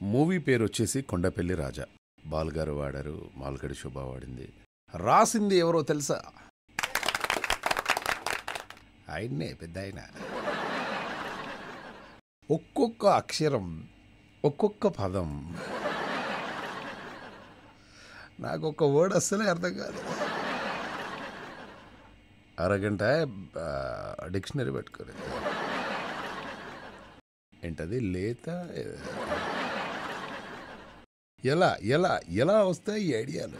Movie పేరు వచ్చేసి కొండపల్లి రాజా బాలుగారు వాడారు మాల్గడి శోభ వాడింది రాసింది ఎవరో తెలుసా ఆయన్నే పెద్ద ఆయన ఒక్కొక్క అక్షరం ఒక్కొక్క పదం నాకు ఒక వర్డ్ అస్సలే అర్థం కాదు అరగంట ఆ, డిక్షనరీ పెట్టుకోలేదు ఏంటది లేత ఎలా ఎలా ఎలా వస్తాయి ఈ ఐడియాలు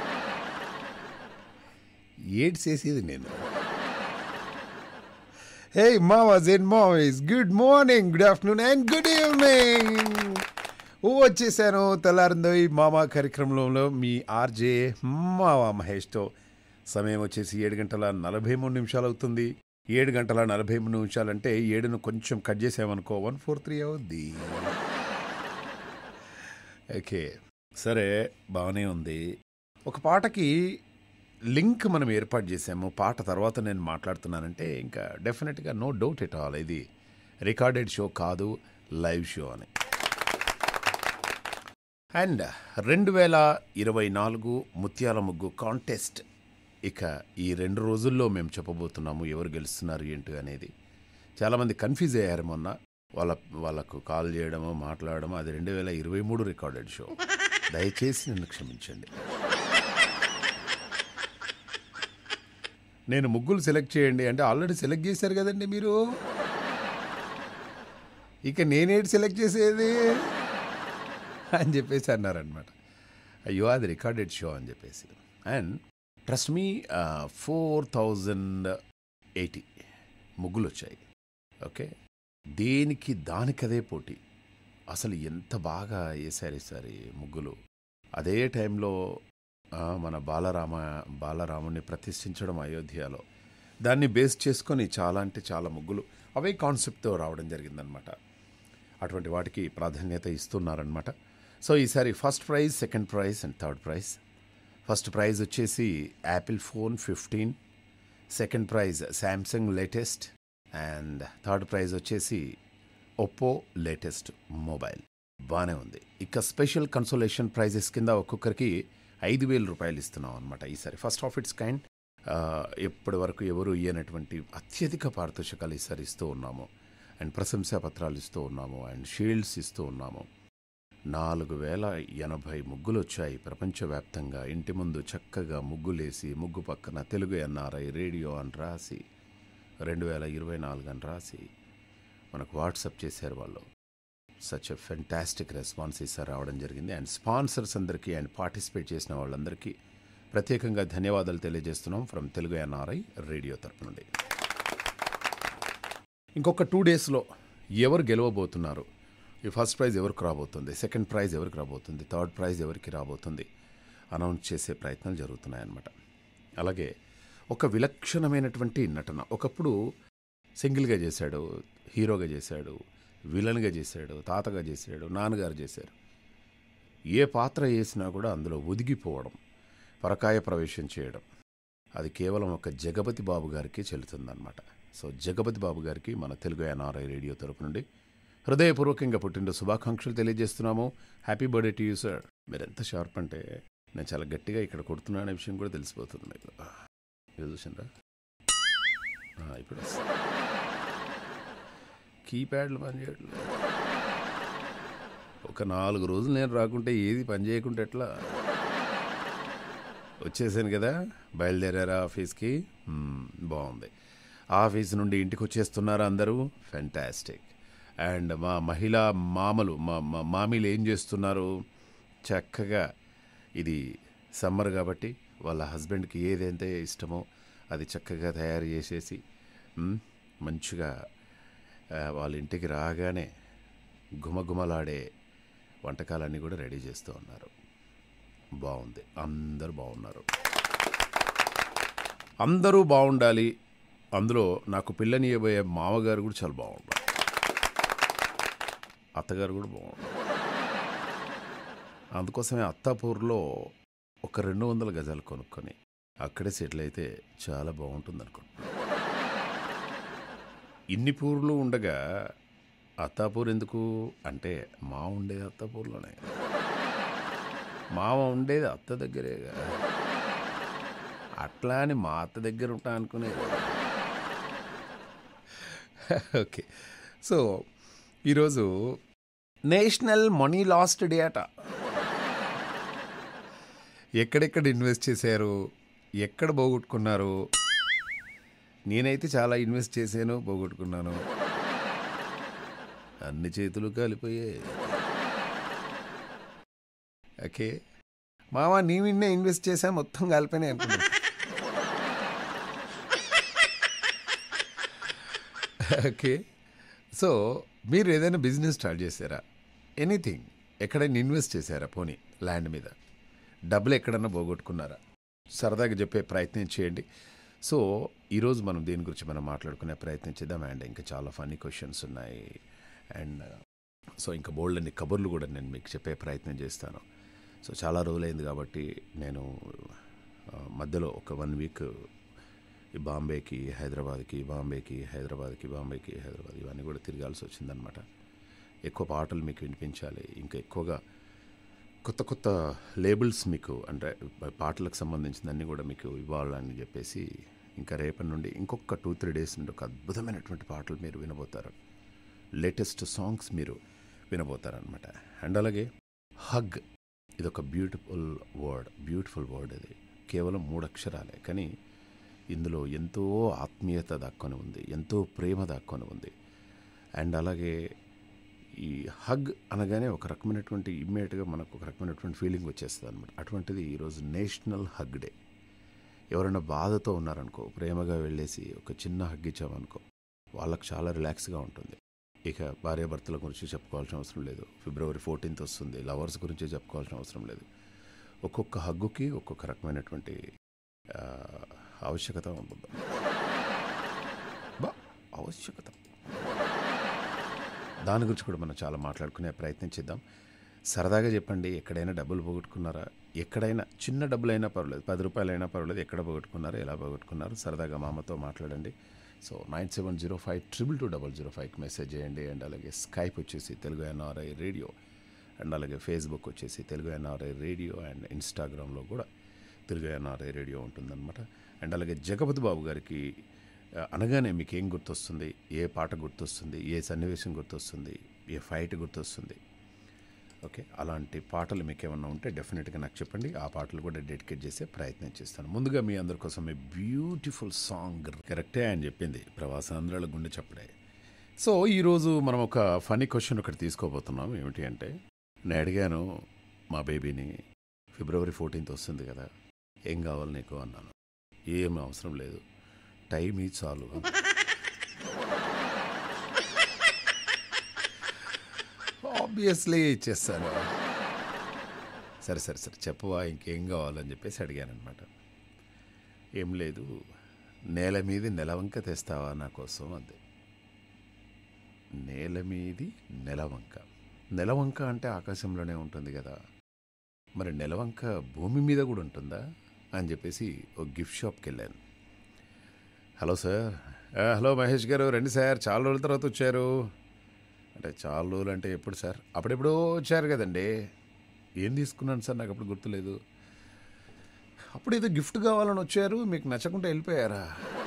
ఏడ్ చేసేది నేను హే మావాజ్ అండ్ మావీస్ good morning good afternoon and good evening ఓ వచ్చేసాను తెల్లారిందో ఈ మామా కార్యక్రమంలో మీ ఆర్జే మావా మహేష్తో సమయం వచ్చేసి ఏడు గంటల నలభై మూడు నిమిషాలు అవుతుంది ఏడు గంటల నలభై మూడు నిమిషాలు అంటే ఏడును కొంచెం కట్ చేసామనుకో వన్ ఫోర్ త్రీ అవుద్ది ఓకే సరే బాగానే ఉంది ఒక పాటకి లింక్ మనం ఏర్పాటు చేసాము పాట తర్వాత నేను మాట్లాడుతున్నానంటే ఇంకా డెఫినెట్గా నో డౌట్ ఎట్ ఆల్ ఇది రికార్డెడ్ షో కాదు లైవ్ షో అని అండ్ రెండు వేల ఇరవై నాలుగు ముత్యాల ముగ్గు కాంటెస్ట్ ఇక ఈ రెండు రోజుల్లో మేము చెప్పబోతున్నాము ఎవరు గెలుస్తున్నారు ఏంటి అనేది చాలామంది కన్ఫ్యూజ్ అయ్యారు మొన్న వాళ్ళ వాళ్ళకు కాల్ చేయడము మాట్లాడము అది రెండు వేల ఇరవై మూడు రికార్డెడ్ షో దయచేసి నన్ను క్షమించండి నేను ముగ్గులు సెలెక్ట్ చేయండి అంటే ఆల్రెడీ సెలెక్ట్ చేశారు కదండి మీరు ఇక నేనేటి సెలెక్ట్ చేసేది అని చెప్పేసి అన్నారనమాట అయ్యో అది రికార్డెడ్ షో అని చెప్పేసి and trust me four thousand eighty ముగ్గులు వచ్చాయి ఓకే దేనికి దానికదే పోటీ అసలు ఎంత బాగా వేశారు ఈసారి ముగ్గులు అదే టైంలో ఆ, మన బాలరామ బాలరాముని ప్రతిష్ఠించడం అయోధ్యలో దాన్ని బేస్ చేసుకొని చాలా అంటే చాలా ముగ్గులు అవే కాన్సెప్ట్తో రావడం జరిగిందనమాట అటువంటి వాటికి ప్రాధాన్యత ఇస్తున్నారనమాట సో ఈసారి first prize second prize and third prize first prize వచ్చేసి Apple phone fifteen second prize Samsung latest and third prize వచ్చేసి ఒప్పో లేటెస్ట్ మొబైల్ బాగానే ఉంది ఇక స్పెషల్ కన్సోలేషన్ ప్రైజెస్ కింద ఒక్కొక్కరికి ఐదు వేల రూపాయలు ఇస్తున్నాం అనమాట ఈసారి ఫస్ట్ ఆఫ్ ఇట్స్ కైండ్ ఇప్పటి వరకు ఎవరు ఇయ్యనటువంటి అత్యధిక పారితోషికాలు ఈసారి ఇస్తూ ఉన్నాము అండ్ ప్రశంసా పత్రాలు ఇస్తూ ఉన్నాము అండ్ షీల్డ్స్ ఇస్తూ ఉన్నాము నాలుగు వేల ఎనభై ముగ్గులు వచ్చాయి ప్రపంచవ్యాప్తంగా ఇంటి ముందు చక్కగా ముగ్గులేసి ముగ్గు పక్కన తెలుగు ఎన్ఆర్ఐ రేడియో అని రాసి రెండు వేల ఇరవై నాలుగు అని రాసి మనకు వాట్సప్ చేశారు వాళ్ళు సచ్ ఎ ఫెంటాస్టిక్ రెస్పాన్స్ ఈసారి రావడం జరిగింది అండ్ స్పాన్సర్స్ అందరికీ అండ్ పార్టిసిపేట్ చేసిన వాళ్ళందరికీ ప్రత్యేకంగా ధన్యవాదాలు తెలియజేస్తున్నాం ఫ్రమ్ తెలుగు ఎన్ఆర్ఐ రేడియో తరపు నుండి ఇంకొక టూ డేస్లో ఎవరు గెలవబోతున్నారు ఈ ఫస్ట్ ప్రైజ్ ఎవరికి రాబోతుంది సెకండ్ ప్రైజ్ ఎవరికి రాబోతుంది థర్డ్ ప్రైజ్ ఎవరికి రాబోతుంది అనౌన్స్ చేసే ప్రయత్నాలు జరుగుతున్నాయన్నమాట అలాగే ఒక విలక్షణమైనటువంటి నటన ఒకప్పుడు సింగిల్గా చేశాడు హీరోగా చేశాడు విలన్గా చేశాడు తాతగా చేశాడు నాన్నగారు చేశారు ఏ పాత్ర వేసినా కూడా అందులో ఒదిగిపోవడం పరకాయ ప్రవేశం చేయడం అది కేవలం ఒక జగపతి బాబు గారికి చెల్లుతుందన్నమాట సో జగపతి బాబు గారికి మన తెలుగు ఎన్ఆర్ఐ రేడియో తరపు నుండి హృదయపూర్వకంగా పుట్టిన శుభాకాంక్షలు తెలియజేస్తున్నాము happy birthday to you sir మీరు ఎంత షార్ప్ అంటే నేను చాలా గట్టిగా ఇక్కడ కొడుతున్నా అనే విషయం కూడా తెలిసిపోతుంది మీకు ఇది చూసిండ్రా ఆ, ఇప్పుడు వస్తుంది. కీప్యాడ్లు పనిచేయట్లేదు ఒక నాలుగు రోజులు నేను రాకుంటే ఏది పని చేయకుంటే ఎట్లా వచ్చేసాను కదా బయలుదేరారా ఆఫీస్కి మ్మ్, బాగుంది ఆఫీస్ నుండి ఇంటికి వచ్చేస్తున్నారా అందరూ ఫెంటాస్టిక్ అండ్ మా మహిళా మామలు మా మా మామీలు ఏం చేస్తున్నారు చక్కగా ఇది సమ్మర్ కాబట్టి వాళ్ళ హస్బెండ్కి ఏదైతే ఇష్టమో అది చక్కగా తయారు చేసేసి మ్మ్, మంచిగా ఆ, వాళ్ళ ఇంటికి రాగానే గుమగుమలాడే వంటకాలన్నీ కూడా రెడీ చేస్తూ ఉన్నారు బాగుంది అందరూ బాగున్నారు అందరూ బాగుండాలి అందులో నాకు పిల్లనియబోయే మామగారు కూడా చాలా బాగుండాలి అత్తగారు కూడా బాగుండాలి అందుకోసమే అత్తాపూర్లో ఒక రెండు వందల గజాలు కొనుక్కొని అక్కడే సెటిల్ అయితే చాలా బాగుంటుంది అనుకుంటున్నాను ఇన్ని పూర్లు ఉండగా అత్తాపూర్ ఎందుకు అంటే మా ఉండేది అత్తాపూర్లోనే మామ ఉండేది అత్త దగ్గరే కదా అట్లా అని మా అత్త దగ్గర ఉంటా అనుకునేది ఓకే సో ఈరోజు నేషనల్ మనీ లాస్ట్ డే అట ఎక్కడెక్కడ ఇన్వెస్ట్ చేశారు ఎక్కడ పోగొట్టుకున్నారు నేనైతే చాలా ఇన్వెస్ట్ చేశాను పోగొట్టుకున్నాను అన్ని చేతులు కాలిపోయాయి ఓకే మామ నీ విన్నే ఇన్వెస్ట్ చేశా మొత్తం కాలిపోయినాయి అనుకున్నా ఓకే సో మీరు ఏదైనా బిజినెస్ స్టార్ట్ చేశారా ఎనీథింగ్ ఎక్కడైనా ఇన్వెస్ట్ చేశారా పోనీ ల్యాండ్ మీద డబ్బులు ఎక్కడన్నా పోగొట్టుకున్నారా సరదాగా చెప్పే ప్రయత్నం చేయండి సో ఈరోజు మనం దీని గురించి మనం మాట్లాడుకునే ప్రయత్నం చేద్దాం అండ్ ఇంకా చాలా ఫన్నీ క్వశ్చన్స్ ఉన్నాయి అండ్ సో ఇంకా బోల్డ్ అన్ని కబుర్లు కూడా నేను మీకు చెప్పే ప్రయత్నం చేస్తాను సో చాలా రోజులైంది కాబట్టి నేను ఆ, మధ్యలో ఒక వన్ వీక్ ఈ బాంబేకి హైదరాబాద్కి బాంబేకి హైదరాబాద్కి బాంబేకి హైదరాబాద్ ఇవన్నీ కూడా తిరగాల్సి వచ్చిందనమాట ఎక్కువ పాటలు మీకు వినిపించాలి ఇంకా ఎక్కువగా కొత్త కొత్త లేబుల్స్ మీకు అంటే పాటలకు సంబంధించినవన్నీ కూడా మీకు ఇవ్వాలని చెప్పేసి ఇంకా రేపటి నుండి ఇంకొక టూ త్రీ డేస్ నుండి ఒక అద్భుతమైనటువంటి పాటలు మీరు వినబోతారు లేటెస్ట్ సాంగ్స్ మీరు వినబోతారనమాట అండ్ అలాగే హగ్ ఇది ఒక బ్యూటిఫుల్ వర్డ్ బ్యూటిఫుల్ వర్డ్ ఇది కేవలం మూడు అక్షరాలే కానీ ఇందులో ఎంతో ఆత్మీయత దాక్కొని ఉంది ఎంతో ప్రేమ దాక్కొని ఉంది అండ్ అలాగే ఈ హగ్ అనగానే ఒక రకమైనటువంటి ఇమ్మీడియట్గా మనకు ఒక రకమైనటువంటి ఫీలింగ్ వచ్చేస్తుంది అనమాట అటువంటిది ఈరోజు నేషనల్ హగ్ డే ఎవరైనా బాధతో ఉన్నారనుకో ప్రేమగా వెళ్ళేసి ఒక చిన్న హగ్ ఇచ్చామనుకో వాళ్ళకి చాలా రిలాక్స్గా ఉంటుంది ఇక భార్యాభర్తల గురించి చెప్పుకోవాల్సిన అవసరం లేదు ఫిబ్రవరి ఫోర్టీన్త్ వస్తుంది లవర్స్ గురించి చెప్పుకోవాల్సిన అవసరం లేదు ఒక్కొక్క హగ్గుకి ఒక్కొక్క రకమైనటువంటి ఆ, ఆవశ్యకత ఉంటుంది బా ఆవశ్యకత దాని గురించి కూడా మనం చాలా మాట్లాడుకునే ప్రయత్నం చేద్దాం సరదాగా చెప్పండి ఎక్కడైనా డబ్బులు పోగొట్టుకున్నారా ఎక్కడైనా చిన్న డబ్బులైనా పర్వాలేదు పది రూపాయలైనా పర్వాలేదు ఎక్కడ పోగొట్టుకున్నారు ఎలా పోగొట్టుకున్నారు సరదాగా మామతో మాట్లాడండి so nine seven zero five triple two double zero ఫైవ్కి మెసేజ్ చేయండి అండ్ అలాగే స్కైప్ వచ్చేసి తెలుగు ఎన్ఆర్ఐ రేడియో అండ్ అలాగే ఫేస్బుక్ వచ్చేసి తెలుగు ఎన్ఆర్ఐ రేడియో అండ్ ఇన్స్టాగ్రామ్లో కూడా తెలుగు ఎన్ఆర్ఐ రేడియో ఉంటుందన్నమాట అండ్ అలాగే జగపతి బాబు గారికి ఆ, అనగానే మీకు ఏం గుర్తొస్తుంది ఏ పాట గుర్తొస్తుంది ఏ సన్నివేశం గుర్తొస్తుంది ఏ ఫైట్ గుర్తొస్తుంది ఓకే అలాంటి పాటలు మీకు ఏమన్నా ఉంటే డెఫినెట్గా నాకు చెప్పండి ఆ పాటలు కూడా డెడికేట్ చేసే ప్రయత్నం చేస్తాను ముందుగా మీ అందరి కోసం ఏ బ్యూటిఫుల్ సాంగ్ కరెక్టే అని చెప్పింది ప్రవాసాంధ్రాల గుండె చెప్పడే సో ఈరోజు మనం ఒక ఫనీ క్వశ్చన్ ఒకటి తీసుకోబోతున్నాం ఏమిటి అంటే నేను అడిగాను మా బేబీని ఫిబ్రవరి ఫోర్టీన్త్ వస్తుంది కదా ఏం కావాలి నీకు అన్నాను ఏం అవసరం లేదు టైం ఈ చాలు ఆబ్వియస్లీ ఇచ్చేస్తాను సరే సరే సరే చెప్పవా ఇంకేం కావాలని చెప్పేసి అడిగాను అనమాట ఏం లేదు నేల మీది నెలవంక తెస్తావా నా కోసం అంది నేల మీది నెలవంక నెలవంక అంటే ఆకాశంలోనే ఉంటుంది కదా మరి నెలవంక భూమి మీద కూడా ఉంటుందా అని చెప్పేసి ఒక గిఫ్ట్ షాప్కి వెళ్ళాను హలో సార్ ఆ, హలో మహేష్ గారు రండి సార్ చాలా రోజుల తర్వాత వచ్చారు అంటే చాలా రోజులు అంటే ఎప్పుడు సార్ అప్పుడెప్పుడో వచ్చారు కదండి ఏం తీసుకున్నాను సార్ నాకు అప్పుడు గుర్తులేదు అప్పుడు ఏదో గిఫ్ట్ కావాలని వచ్చారు మీకు నచ్చకుండా వెళ్ళిపోయారా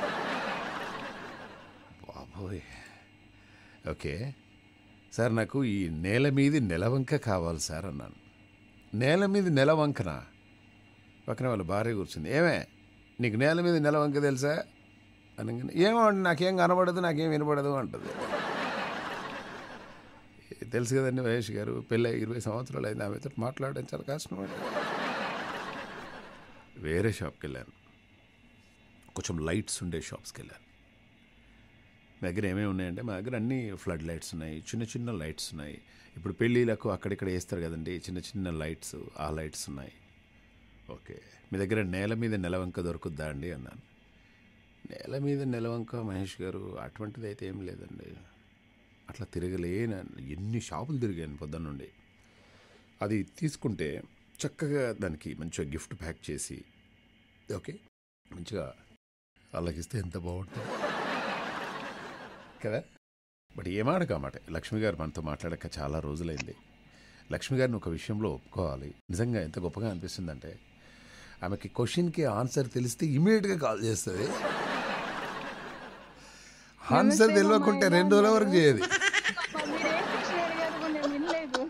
బాబోయ్ ఓకే సార్ నాకు ఈ నేల మీది నెలవంక కావాలి సార్ అన్నాను నేల మీద నెలవంకనా పక్కన వాళ్ళ భార్య కూర్చుంది ఏమే నీకు నేల మీద నెలవంక తెలుసా అనగానే ఏమో అండి నాకేం కనబడదు నాకేం వినపడదు అంటది తెలుసు కదండి మహేష్ గారు పెళ్ళి ఇరవై సంవత్సరాలు అయింది ఆమెతో మాట్లాడడం చాలా కష్టం అండి వేరే షాప్కి వెళ్ళాను కొంచెం లైట్స్ ఉండే షాప్స్కి వెళ్ళాను మీ దగ్గర ఏమేమి ఉన్నాయంటే మా దగ్గర అన్ని ఫ్లడ్ లైట్స్ ఉన్నాయి చిన్న చిన్న లైట్స్ ఉన్నాయి ఇప్పుడు పెళ్ళిళ్ళకు అక్కడిక్కడ వేస్తారు కదండి చిన్న చిన్న లైట్స్ ఆ లైట్స్ ఉన్నాయి ఓకే మీ దగ్గర నేల మీద నెలవంక దొరుకుద్దా అండి అన్నాను నేల మీద నెలవంక మహేష్ గారు అటువంటిది అయితే ఏం లేదండి అట్లా తిరగలేను ఎన్ని షాపులు తిరిగాను పొద్దున్న నుండి అది తీసుకుంటే చక్కగా దానికి మంచిగా గిఫ్ట్ ప్యాక్ చేసి ఓకే మంచిగా అలాగిస్తే ఎంత బాగుంటుంది కదా బట్ ఏమాడక మాట లక్ష్మి గారు మనతో మాట్లాడక చాలా రోజులైంది లక్ష్మి గారిని ఒక విషయంలో ఒప్పుకోవాలి నిజంగా ఎంత గొప్పగా అనిపిస్తుందంటే ఆమెకి క్వశ్చన్కి ఆన్సర్ తెలిస్తే ఇమీడియట్గా కాల్ చేస్తుంది ఆన్సర్ తెలియకుంటే రెండు రోజుల వరకు చేయదు మీరేం క్వశ్చన్ అడిగారు కూడా నేను వినలేదు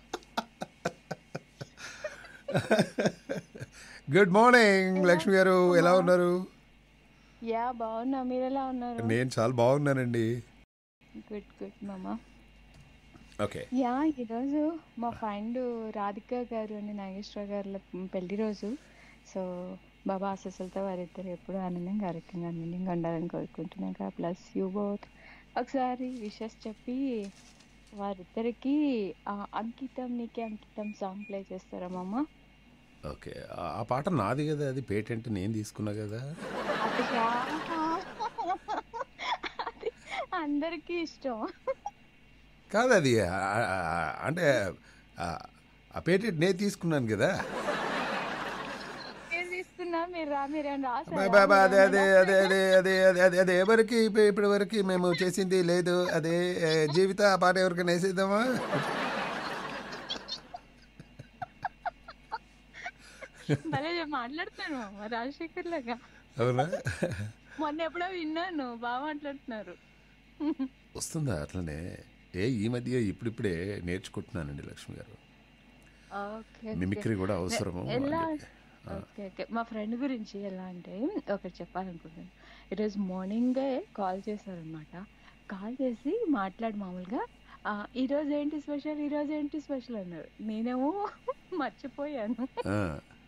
గుడ్ మార్నింగ్ లక్ష్మి గారు ఎలా ఉన్నారు యా బాగున్నా మీరు ఎలా ఉన్నారు నేను చాలా బాగున్నానండి గుడ్ గుడ్ మామ ఓకే యా ఈరోజు మా ఫ్రెండ్ రాధిక గారు అని నాగేశ్వర గారి పెళ్లి రోజు సో బాబా ఆశస్సులతో వారిద్దరు ఎప్పుడు ఆనందంగా ఆరోగ్యంగా ఆనందంగా ఉండాలని కోరుకుంటున్నాను ప్లస్ యూ బోత్ ఒకసారి విషెస్ చెప్పి వారిద్దరికి ఆ, అంకితం నీకే అంకితం సాంగ్ ప్లే చేస్తారా మామ ఓకే ఆ- ఆ పాట నాది కదా అది పేటెంట్ నేను తీసుకున్నా కదా అది చా- అది అందరికీ ఇష్టం కాదు అది ఆ- ఆ- అంటే ఆ- ఆ పేటెంట్ నేను తీసుకున్నాను కదా మీరు తీసుకున్నా మీరు రా మీరు ఏమన్నా బా- రాసారా? బా- బా, అదే మీరు అదే అదే అదే అదే అదే అదే ఎవరికి ఇప్ప- ఇప్పటి వరకు మేము చేసింది లేదు అదే ఏ, జీవిత ఆ పాట ఎవరికైనా వేసేద్దామా భలే మాట్లాడుతాను మామ రాజశేఖర్ లాగా అవునా మొన్న ఎప్పుడో విన్నాను బాగా మాట్లాడుతున్నారు వస్తుందా అట్లనే ఏ ఈ మధ్య ఇప్పుడిప్పుడే నేర్చుకుంటున్నానండి లక్ష్మి గారు ఓకే మిమిక్రీ కూడా అవసరము ఎలా అని. ఓకే ఓకే మా ఫ్రెండ్ గురించి ఎలా అంటే ఒకటి చెప్పాలనుకుంటున్నాను ఈరోజు మార్నింగే కాల్ చేశారనమాట కాల్ చేసి మాట్లాడి మామూలుగా "ఆ, ఈరోజు ఏంటి స్పెషల్ ఈరోజు ఏంటి స్పెషల్ అన్నారు నేనేమో మర్చిపోయాను ఆ,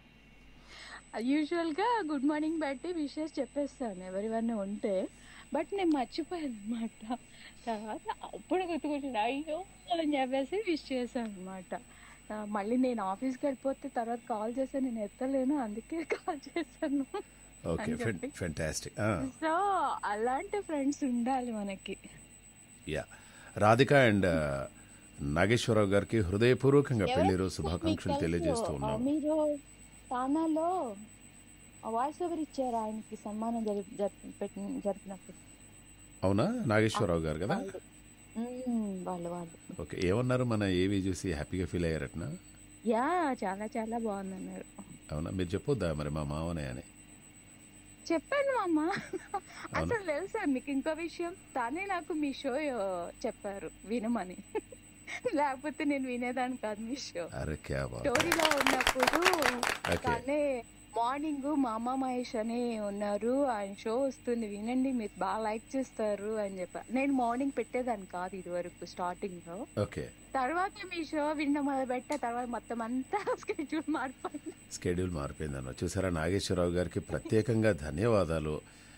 యూజువల్గా గుడ్ మార్నింగ్ బట్టి విషెస్ చెప్పేస్తాను ఎవరివన్నీ ఉంటే బట్ నేను మర్చిపోయాను అనమాట తర్వాత అప్పుడు గుర్తుకొచ్చింది అయ్యో అని చెప్పేసి విష్ చేశాను అనమాట మళ్ళీ నేను ఆఫీస్కి వెళ్ళిపోతే తర్వాత కాల్ చేస్తే నేను ఎత్తలేను అందుకే కాల్ చేశాను ఓకే అని చెప్పి. ఫెంటాస్టిక్ సో అలాంటి ఫ్రెండ్స్ ఉండాలి మనకి యా రాధిక అండ్ నాగేశ్వరరావు గారికి హృదయపూర్వకంగా పెళ్లి రోజు మీకు శుభాకాంక్షలు తెలుసు, తెలియజేస్తూ ఆ, ఉన్నాం మీరు తానాలో వాయిస్ ఓవర్ ఇచ్చారు ఆయనకి సన్మానం జరిపి జరిపి పెట్టిన- జరిపినప్పుడు అవునా నాగేశ్వరరావు గారు కదా వాళ్ళు మ్మ్, వాళ్ళు వాళ్ళు ఓకే ఏమన్నారు మన ఏవి చూసి హ్యాపీగా ఫీల్ అయ్యారటనా యా చాలా చాలా బాగుందన్నారు అవునా మీరు చెప్పొద్దా మరి మా మావనే అని చెప్పాను అమ్మ అసలు తెలుసా మీకు ఇంకో విషయం తానే నాకు మీ షో చెప్పారు వినమని లేకపోతే నేను వినేదాన్ని కాదు మీ షో అరే క్యా బాత్ స్టోరీలో ఉన్నప్పుడు ఓకే తానే మార్నింగ్ మామ మహేష్ అని ఉన్నారు ఆయన షో వస్తుంది వినండి మీరు బాగా లైక్ చేస్తారు అని చెప్పారు నేను మార్నింగ్ పెట్టేదాన్ని కాదు ఇది వరకు స్టార్టింగ్ లో ఓకే తర్వాత మీ షో వినడం మొదలు పెట్టే తర్వాత మొత్తం అంతా స్కెడ్యూల్ మారిపోయింది స్కెడ్యూల్ మారిపోయిందన్న చూసారా నాగేశ్వరరావు గారికి ప్రత్యేకంగా ధన్యవాదాలు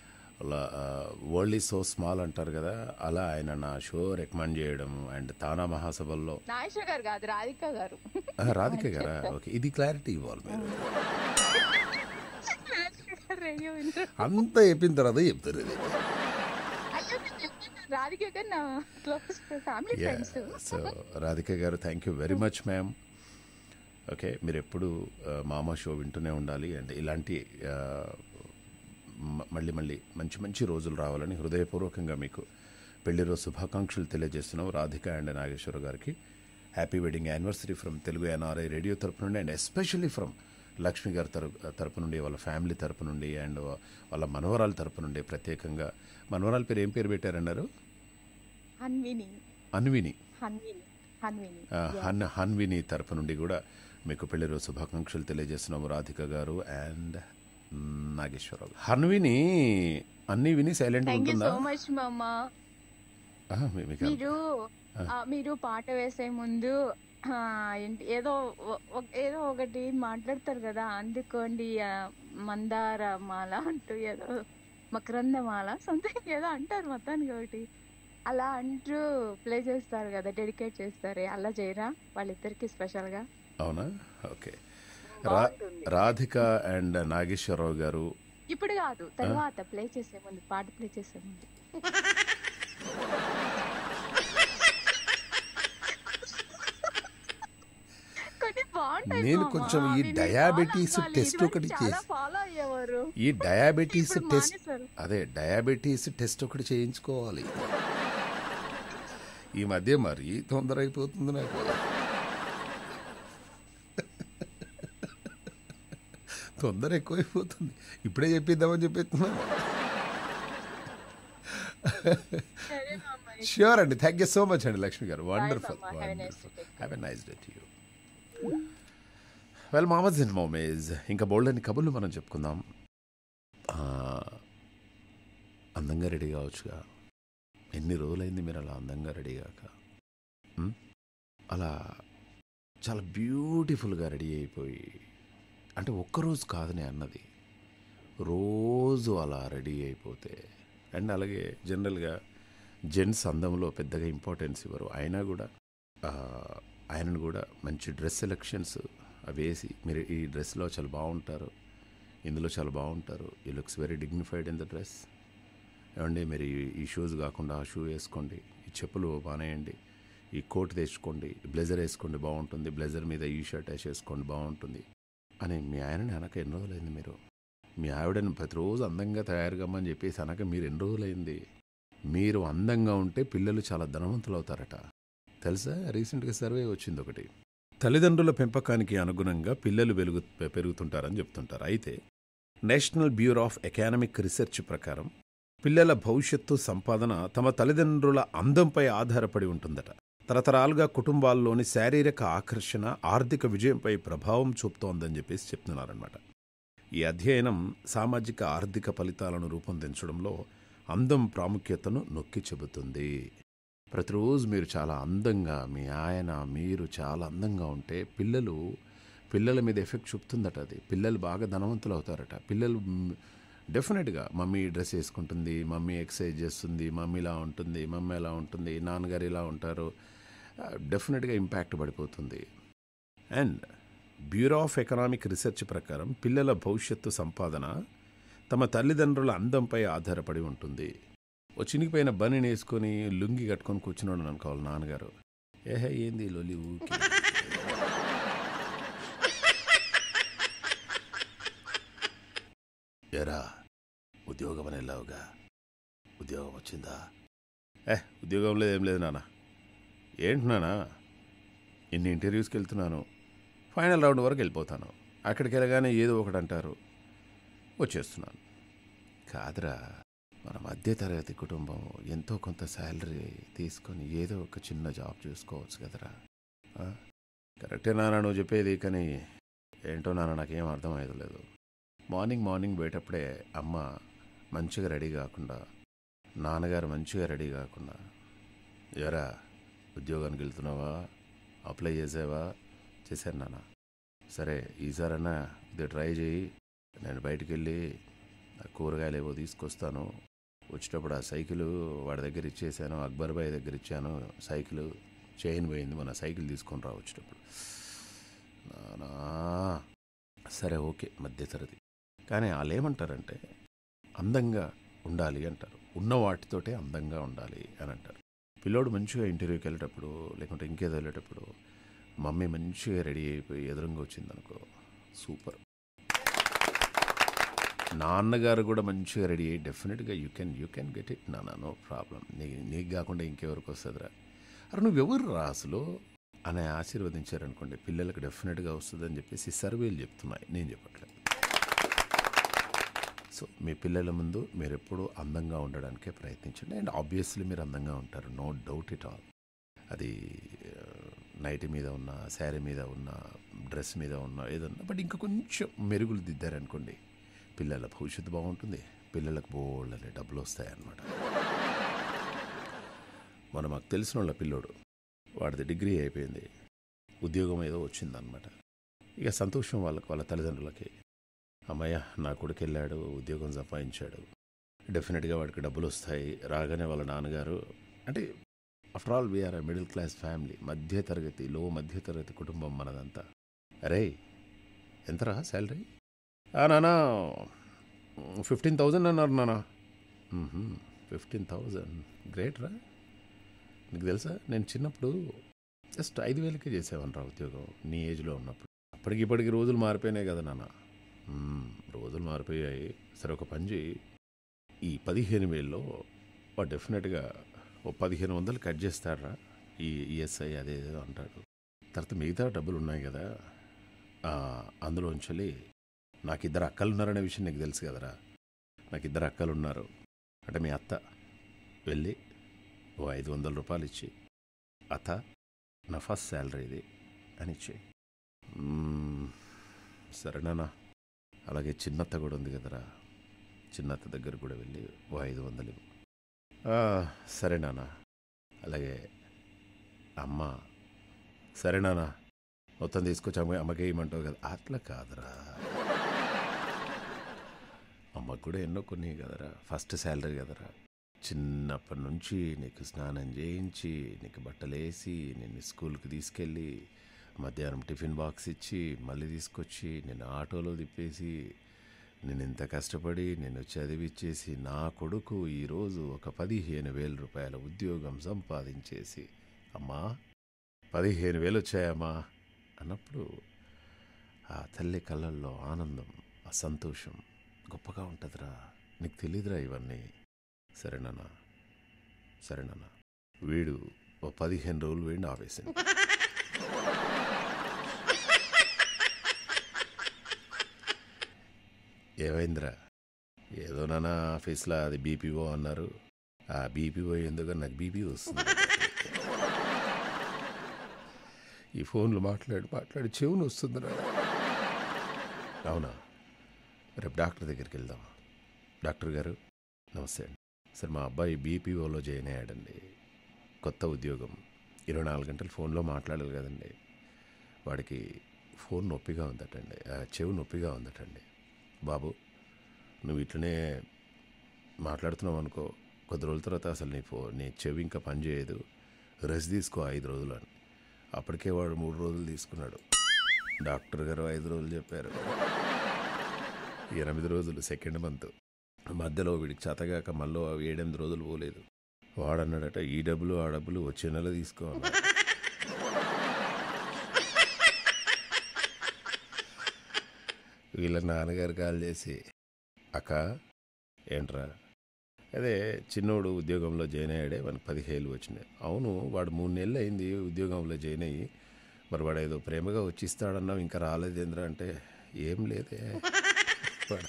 వరల్డ్ ఈజ్ సో స్మాల్ అంటారు కదా అలా ఆయన నా షో రికమెండ్ చేయడం అండ్ తానా మహాసభల్లో నాగేశ్వర గారు కాదు రాధిక గారు ఆ, రాధిక గారా ఓకే ఇది క్లారిటీ ఇవ్వాలి మీరు నాగేశ్వర గారు రేడియో వింటారు అంతా చెప్పిన తర్వాత చెప్తారు ఇది అయ్యో, నేను చెప్తున్నా, రాధిక గారు నా close family friends so Radhika garu thank you very much ma'am okay మీరు ఎప్పుడు ఆ, మామ షో వింటూనే ఉండాలి అండ్ ఇలాంటి ఆ, మ- మళ్ళీ మళ్ళీ మంచి మంచి రోజులు రావాలని హృదయపూర్వకంగా మీకు పెళ్లి రోజు శుభాకాంక్షలు తెలియజేస్తున్నాం రాధిక అండ్ నాగేశ్వర గారికి happy wedding anniversary from Telugu NRI radio తరపు నుండి అండ్ ఎస్పెషల్లీ ఫ్రమ్ లక్ష్మి గారి తరపు తరపు నుండి వాళ్ళ ఫ్యామిలీ తరపు నుండి అండ్ వాళ్ళ మనవరాల తరపు నుండి ప్రత్యేకంగా మనవరాల పేరు ఏం పేరు పెట్టారన్నారు హన్విని అన్విని హన్విని హన్విని ఆ, హన్ హన్విని తరపు నుండి కూడా మీకు పెళ్లి రోజు శుభాకాంక్షలు తెలియజేస్తున్నాము రాధిక గారు అండ్ నాగేశ్వరరావు హన్విని అన్ని విని సైలెంట్ థ్యాంక్ యూ ఉంటుందా సో మచ్ మామ ఆ, మీ- మీకు మీరు ఆ, మీరు పాట వేసే ముందు ఆ, ఏంటి ఏదో ఒ- ఒ- ఏదో ఒకటి మాట్లాడతారు కదా అందుకోండి ఆ, మందార మాల అంటూ ఏదో మకరంద మాల సంథింగ్ ఏదో అంటారు మొత్తానికి ఒకటి అలా అంటూ ప్లే చేస్తారు కదా డెడికేట్ చేస్తారు అలా చేయరా వాళ్ళిద్దరికి స్పెషల్ గా అవునా ఓకే రా బాగుంటుంది. రాధిక అండ్ నాగేశ్వరరావు గారు ఇప్పుడు కాదు తర్వాత ప్లే చేసే ముందు పాట ప్లే చేసే ముందు కొన్ని బాగుంటాయి నేను మామ. కొంచెం ఈ అవి మీరు డయాబెటీస్ follow అవ్వాలి. టెస్ట్ ఇదివరకు ఒకటి చాలా చేసి- ఫాలో అయ్యేవారు ఈ డయాబెటీస్ ఇప్పుడు టెస్ట్ మానేశారు. అదే డయాబెటీస్ టెస్ట్ ఒకటి చేయించుకోవాలి ఈ మధ్య మరీ తొందర అయిపోతుంది నాకు తొందర ఎక్కువైపోతుంది ఇప్పుడే చెప్పిద్దామని చెప్పేస్తున్నాను సరే మామ ష్యూర్ అండి థ్యాంక్ యూ సో మచ్ అండి లక్ష్మి గారు wonderful Mama. Have a nice wonderful day. Have a nice day to you well mamas in mommies ఇంకా బోల్డని కబుర్లు మనం చెప్పుకుందాం ఆ, అందంగా రెడీ కావచ్చుగా ఎన్ని రోజులైంది మీరు అలా అందంగా రెడీ కాక ఉమ్? అలా చాలా బ్యూటిఫుల్గా రెడీ అయిపోయి అంటే ఒక్కరోజు కాదని అన్నది రోజు అలా రెడీ అయిపోతే అండ్ అలాగే జనరల్గా జెంట్స్ అందంలో పెద్దగా ఇంపార్టెన్స్ ఇవ్వరు అయినా కూడా ఆ, ఆయనను కూడా మంచి డ్రెస్ సెలెక్షన్స్ అవి వేసి మీరు ఈ డ్రెస్లో చాలా బాగుంటారు ఇందులో చాలా బాగుంటారు ఈ looks very dignified in the dress ఏమండి మీరు ఈ- ఈ షూస్ కాకుండా ఆ షూ వేసుకోండి ఈ చెప్పులు బానేయండి ఈ కోట్ తెచ్చుకోండి బ్లెజర్ వేసుకోండి బాగుంటుంది బ్లెజర్ మీద ఈ షర్ట్ వేసేసుకోండి బాగుంటుంది అని మీ ఆయనని అనక ఎన్ని రోజులైంది మీరు మీ ఆవిడని ప్రతిరోజు అందంగా తయారు కమ్మని చెప్పేసి అనక మీరు ఎన్ని రోజులైంది మీరు అందంగా ఉంటే పిల్లలు చాలా ధనవంతులు అవుతారట తెలుసా రీసెంట్గా సర్వే వచ్చింది ఒకటి తల్లిదండ్రుల పెంపకానికి అనుగుణంగా పిల్లలు వెలుగు పెరుగుతుంటారని చెప్తుంటారు అయితే national bureau of economic research ప్రకారం పిల్లల భవిష్యత్తు సంపాదన తమ తల్లిదండ్రుల అందంపై ఆధారపడి ఉంటుందట తరతరాలుగా కుటుంబాల్లోని శారీరక ఆకర్షణ ఆర్థిక విజయంపై ప్రభావం చూపుతోందని చెప్పేసి చెప్తున్నారనమాట ఈ అధ్యయనం సామాజిక ఆర్థిక ఫలితాలను రూపొందించడంలో అందం ప్రాముఖ్యతను నొక్కి చెబుతుంది ప్రతిరోజు మీరు చాలా అందంగా మీ ఆయన మీరు చాలా అందంగా ఉంటే పిల్లలు పిల్లల మీద ఎఫెక్ట్ చూపుతుందట అది పిల్లలు బాగా ధనవంతులు అవుతారట పిల్లలు మ్, డెఫినెట్గా మమ్మీ డ్రెస్ వేసుకుంటుంది మమ్మీ ఎక్సర్సైజ్ చేస్తుంది మమ్మీ ఇలా ఉంటుంది మమ్మీ ఎలా ఉంటుంది నాన్నగారు ఇలా ఉంటారు ఆ, డెఫినెట్గా ఇంపాక్ట్ పడిపోతుంది and bureau of economic research ప్రకారం పిల్లల భవిష్యత్తు సంపాదన తమ తల్లిదండ్రుల అందంపై ఆధారపడి ఉంటుంది ఓ చినిగిపోయిన బనీని వేసుకొని లుంగి కట్టుకొని కూర్చున్నాడు అనుకోవాలి నాన్నగారు ఏహే ఏంది ఈ లొలి ఊకి ఎరా ఉద్యోగం అని వెళ్ళావుగా ఉద్యోగం వచ్చిందా ఏ ఉద్యోగం లేదు ఏం లేదు నాన్న ఏంటి నాన్న ఇన్ని ఇంటర్వ్యూస్కి వెళ్తున్నాను ఫైనల్ రౌండ్ వరకు వెళ్ళిపోతాను అక్కడికి వెళ్ళగానే ఏదో ఒకటి అంటారు వచ్చేస్తున్నాను కాదురా మన మధ్యతరగతి కుటుంబం ఎంతో కొంత శాలరీ తీసుకొని ఏదో ఒక చిన్న జాబ్ చూసుకోవచ్చు కదరా ఆ? కరెక్టే నాన్న నువ్వు చెప్పేది కానీ ఏంటో నాన్న నాకేం అర్థం లేదు మార్నింగ్ మార్నింగ్ పోయేటప్పుడే అమ్మ మంచిగా రెడీ కాకుండా నాన్నగారు మంచిగా రెడీ కాకుండా ఎరా ఉద్యోగానికి వెళ్తున్నావా అప్లై చేసావా చేశాను నాన్న సరే ఈసారన్నా ఇది ట్రై చేయి నేను బయటికి వెళ్ళి ఆ కూరగాయలు ఏవో తీసుకొస్తాను వచ్చేటప్పుడు ఆ సైకిల్ వాడి దగ్గర ఇచ్చేసాను అక్బర్ బాయ్ దగ్గర ఇచ్చాను సైకిల్ చైన్ పోయింది మన సైకిల్ తీసుకొని రా వచ్చేటప్పుడు నానా సరే ఓకే మధ్యతరగతి కానీ వాళ్ళు ఏమంటారంటే అందంగా ఉండాలి అంటారు ఉన్న వాటితోటే అందంగా ఉండాలి అని అంటారు పిల్లోడు మంచిగా ఇంటర్వ్యూకి వెళ్ళేటప్పుడు లేకుంటే ఇంకేదో వెళ్ళేటప్పుడు మమ్మీ మంచిగా రెడీ అయిపోయి ఎదురుగా వచ్చిందనుకో సూపర్ నాన్నగారు కూడా మంచిగా రెడీ అయ్యి డెఫినెట్గా you can you can get it నాన్న నో ప్రాబ్లం నీ నీకు కాకుండా ఇంకెవరికి వస్తుందిరా అరే నువ్వెవరు రా అసలు అని ఆశీర్వదించారనుకోండి పిల్లలకు డెఫినెట్గా వస్తుందని చెప్పేసి సర్వేలు చెప్తున్నాయి నేను చెప్పట్లేదు సో మీ పిల్లల ముందు మీరు ఎప్పుడూ అందంగా ఉండడానికే ప్రయత్నించండి అండ్ ఆబ్వియస్లీ మీరు అందంగా ఉంటారు నో డౌట్ ఇట్ ఆల్ అది నైట్ మీద ఉన్న శారీ మీద ఉన్న డ్రెస్ మీద ఉన్న ఏదన్నా బట్ ఇంకా కొంచెం మెరుగులు దిద్దారనుకోండి పిల్లల భవిష్యత్తు బాగుంటుంది పిల్లలకు బోళ్ళని డబ్బులు వస్తాయన్నమాట మన మాకు తెలిసిన వాళ్ళ పిల్లోడు వాడిది డిగ్రీ అయిపోయింది ఉద్యోగం ఏదో వచ్చిందనమాట ఇక సంతోషం వాళ్ళకి వాళ్ళ తల్లిదండ్రులకి అమ్మయ్య నా కొడుకు వెళ్ళాడు ఉద్యోగం సంపాదించాడు డెఫినెట్గా వాడికి డబ్బులు వస్తాయి రాగానే వాళ్ళ నాన్నగారు అంటే after all we are middle class family మధ్య తరగతి లో మధ్య తరగతి కుటుంబం మనదంతా అరే ఎంతరా శాలరీ నానా ఫిఫ్టీన్ థౌజండ్ అన్నారు నానా ఫిఫ్టీన్ థౌజండ్ గ్రేట్ రా నీకు తెలుసా నేను చిన్నప్పుడు జస్ట్ ఐదు వేలకే చేసేవాను రా ఉద్యోగం నీ ఏజ్లో ఉన్నప్పుడు అప్పటికి ఇప్పటికి రోజులు మారిపోయినాయి కదా నాన్న మ్మ్, రోజులు మారిపోయాయి సరే ఒక పని చేయి ఈ పదిహేను వేల్లో వాడు డెఫినెట్గా ఓ పదిహేను వందలు కట్ చేస్తారా ఈ ఈఎస్ఐ అదే ఏదో అంటాడు తర్వాత మిగతా డబ్బులు ఉన్నాయి కదా ఆ, అందులోంచి నాకు ఇద్దరు అక్కలు ఉన్నారనే విషయం నీకు తెలుసు కదరా నాకు ఇద్దరు అక్కలు ఉన్నారు అంటే మీ అత్త వెళ్ళి ఓ ఐదు వందల రూపాయలు ఇచ్చి అత్త నా ఫస్ట్ శాలరీ ఇది అని ఇచ్చి "మ్మ్, సరేనా అలాగే చిన్నత్త కూడా ఉంది కదరా చిన్నత్త దగ్గర కూడా వెళ్ళి ఓ ఐదు వందలు ఇవ్వు." "ఆ, సరే నాన్న అలాగే అమ్మ సరే నాన్న మొత్తం తీసుకొచ్చి అమ్మ అమ్మకి ఇవ్వమంటావు కదా అట్లా కాదురా అమ్మకు కూడా ఎన్నో కొన్ని కదరా ఫస్ట్ శాలరీ కదరా చిన్నప్పటి నుంచి నీకు స్నానం చేయించి నీకు బట్టలు వేసి నిన్ను స్కూల్కి తీసుకెళ్ళి మధ్యాహ్నం టిఫిన్ బాక్స్ ఇచ్చి మళ్ళీ తీసుకొచ్చి నిన్ను ఆటోలో తిప్పేసి నేను ఇంత కష్టపడి నేను చదివిచ్చేసి నా కొడుకు ఈరోజు ఒక పదిహేను వేల రూపాయల ఉద్యోగం సంపాదించేసి అమ్మా పదిహేను వేలు వచ్చాయమ్మా అన్నప్పుడు ఆ తల్లి కళ్ళల్లో ఆనందం ఆ సంతోషం గొప్పగా ఉంటుందిరా నీకు తెలియదురా ఇవన్నీ సరేనా సరేనా వీడు ఓ పదిహేను రోజులు వేయండి ఆవేశం ఏమైందిరా ఏదో నాన్న ఆఫీస్లో అది బీపీఓ అన్నారు ఆ బీపీఓ ఎందుకని నాకు బీపీ వస్తుంది ఈ ఫోన్లు మాట్లాడి మాట్లాడి చెవును వస్తుందిరా అవునా రేపు డాక్టర్ దగ్గరికి వెళ్దాం డాక్టర్ గారు నమస్తే అండి సార్ మా అబ్బాయి బీపీఓలో జాయిన్ అయ్యాడండి కొత్త ఉద్యోగం ఇరవై నాలుగు గంటలు ఫోన్లో మాట్లాడాలి కదండి వాడికి ఫోన్ నొప్పిగా ఉందటండి ఆ, చెవు నొప్పిగా ఉందటండి బాబు నువ్వు ఇట్లనే మాట్లాడుతున్నావు అనుకో కొద్ది రోజుల తర్వాత అసలు నీ ఫో నీ చెవి ఇంకా పనిచేయదు రెస్ట్ తీసుకో ఐదు రోజులు అని అప్పటికే వాడు మూడు రోజులు తీసుకున్నాడు డాక్టర్ గారు ఐదు రోజులు చెప్పారు ఎనిమిది రోజులు సెకండ్ మంత్ మధ్యలో వీడికి చేతగాక మళ్ళీ ఏడెనిమిది రోజులు పోలేదు వాడన్నాడట ఈ డబ్బులు ఆ డబ్బులు వచ్చే నెల తీసుకో అన్నాడు. వీళ్ళ నాన్నగారు కాల్ చేసి అక్క ఏంట్రా అదే చిన్నోడు ఉద్యోగంలో జాయిన్ అయ్యాడే మనకి పదిహేళ్ళు వచ్చినాయి అవును వాడు మూడు నెలలు అయింది ఉద్యోగంలో జాయిన్ అయ్యి మరి వాడు ఏదో ప్రేమగా వచ్చి ఇస్తాడన్నావు ఇంకా రాలేదేంద్రా అంటే ఏం లేదే వాడు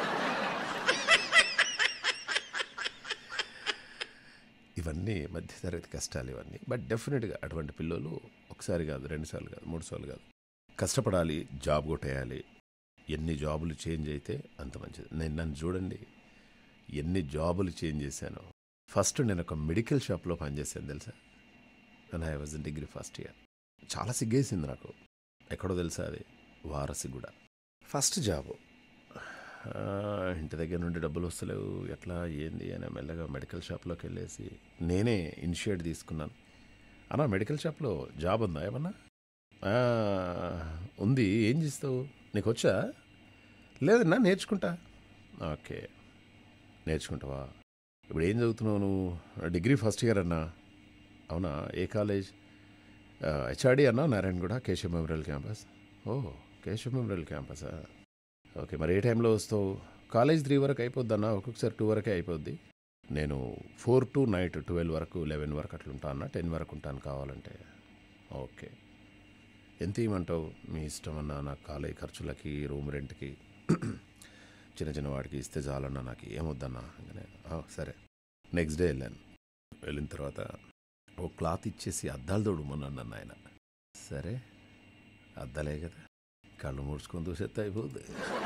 ఇవన్నీ మధ్యతరగతి కష్టాలు ఇవన్నీ బట్ డెఫినెట్గా అటువంటి పిల్లలు ఒకసారి కాదు రెండుసార్లు కాదు మూడు సార్లు కాదు కష్టపడాలి జాబ్ కొట్టేయాలి ఎన్ని జాబులు చేంజ్ అయితే అంత మంచిది నేను నన్ను చూడండి ఎన్ని జాబులు చేంజ్ చేశాను ఫస్ట్ నేను ఒక మెడికల్ షాప్లో పనిచేశాను తెలుసా నేను I was in degree first year చాలా సిగ్గేసింది నాకు ఎక్కడో తెలుసా అది వారసిగూడ ఫస్ట్ జాబు ఆ, ఇంటి దగ్గర నుండి డబ్బులు వస్తలేవు ఎట్లా ఏంది అని మెల్లగా మెడికల్ షాప్లోకి వెళ్ళేసి నేనే ఇనిషియేట్ తీసుకున్నాను అన్నా మెడికల్ షాప్లో జాబ్ ఉందా ఏమన్నా "ఆ, ఉంది ఏం చేస్తావు నీకు వచ్చా లేదన్నా నేర్చుకుంటా ఓకే నేర్చుకుంటావా ఇప్పుడు ఏం చదువుతున్నావు నువ్వు డిగ్రీ ఫస్ట్ ఇయర్ అన్నా అవునా ఏ కాలేజ్ హెచ్ఆర్డి అన్నా నారాయణగూడ కేశవ్ మెమోరియల్ క్యాంపస్ ఓ కేశవ్ మెమోరియల్ క్యాంపసా ఓకే మరి ఏ టైంలో వస్తావు కాలేజ్ త్రీ వరకు అయిపోద్దన్నా ఒక్కొక్కసారి టూ వరకే అయిపోద్ది నేను ఫోర్ టు నైట్ ట్వెల్వ్ వరకు లెవెన్ వరకు అట్లా ఉంటాను అన్న టెన్ వరకు ఉంటాను కావాలంటే ఓకే ఎంత ఇవ్వమంటావు మీ ఇష్టం అన్న నాకు కాలేజ్ ఖర్చులకి రూమ్ రెంట్కి చిన్న చిన్న వాడికి ఇస్తే చాలన్నా నాకు ఏమొద్దన్నా అనగానే, "ఆ, సరే నెక్స్ట్ డే వెళ్ళాను వెళ్ళిన తర్వాత ఓ క్లాత్ ఇచ్చేసి అద్దాలు తోడుమన్నాను నన్ను ఆయన సరే అద్దాలే కదా కళ్ళు ముడుచుకొని చూసేస్తే అయిపోద్ది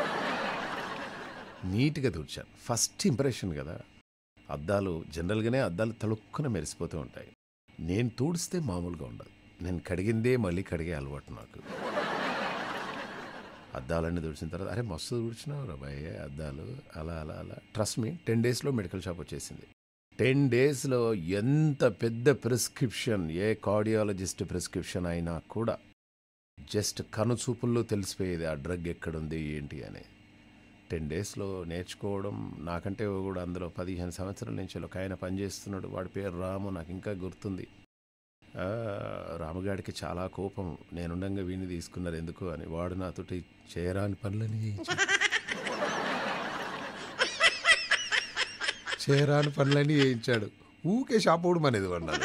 నీట్గా తుడిచాను ఫస్ట్ ఇంప్రెషన్ కదా అద్దాలు జనరల్గానే అద్దాలు తలుక్కున మెరిసిపోతూ ఉంటాయి నేను తూడిస్తే మామూలుగా ఉండదు నేను కడిగిందే మళ్ళీ కడిగే అలవాటు నాకు అద్దాలన్నీ తుడిచిన తర్వాత అరే మస్తు తుడిచినావు రా భయ్ అద్దాలు అలా అలా అలా ట్రస్ట్ మీ టెన్ డేస్లో మెడికల్ షాప్ వచ్చేసింది టెన్ డేస్లో ఎంత పెద్ద ప్రిస్క్రిప్షన్ ఏ కార్డియాలజిస్ట్ ప్రిస్క్రిప్షన్ అయినా కూడా జస్ట్ కనుచూపుల్లో తెలిసిపోయేది ఆ డ్రగ్ ఎక్కడుంది ఏంటి అని టెన్ డేస్లో నేర్చుకోవడం నాకంటే కూడా అందులో పదిహేను సంవత్సరాల నుంచి ఒక ఆయన పనిచేస్తున్నాడు వాడి పేరు రాము నాకు ఇంకా గుర్తుంది ఆ, రాముగాడికి చాలా కోపం నేనుండంగా వీడిని తీసుకున్నారు ఎందుకు అని వాడు నాతోటి చేయరాని పనులని చేయించాడు చేయరాని పనులన్నీ చేయించాడు ఊకే షాప్ ఊడమనేది అన్నాడు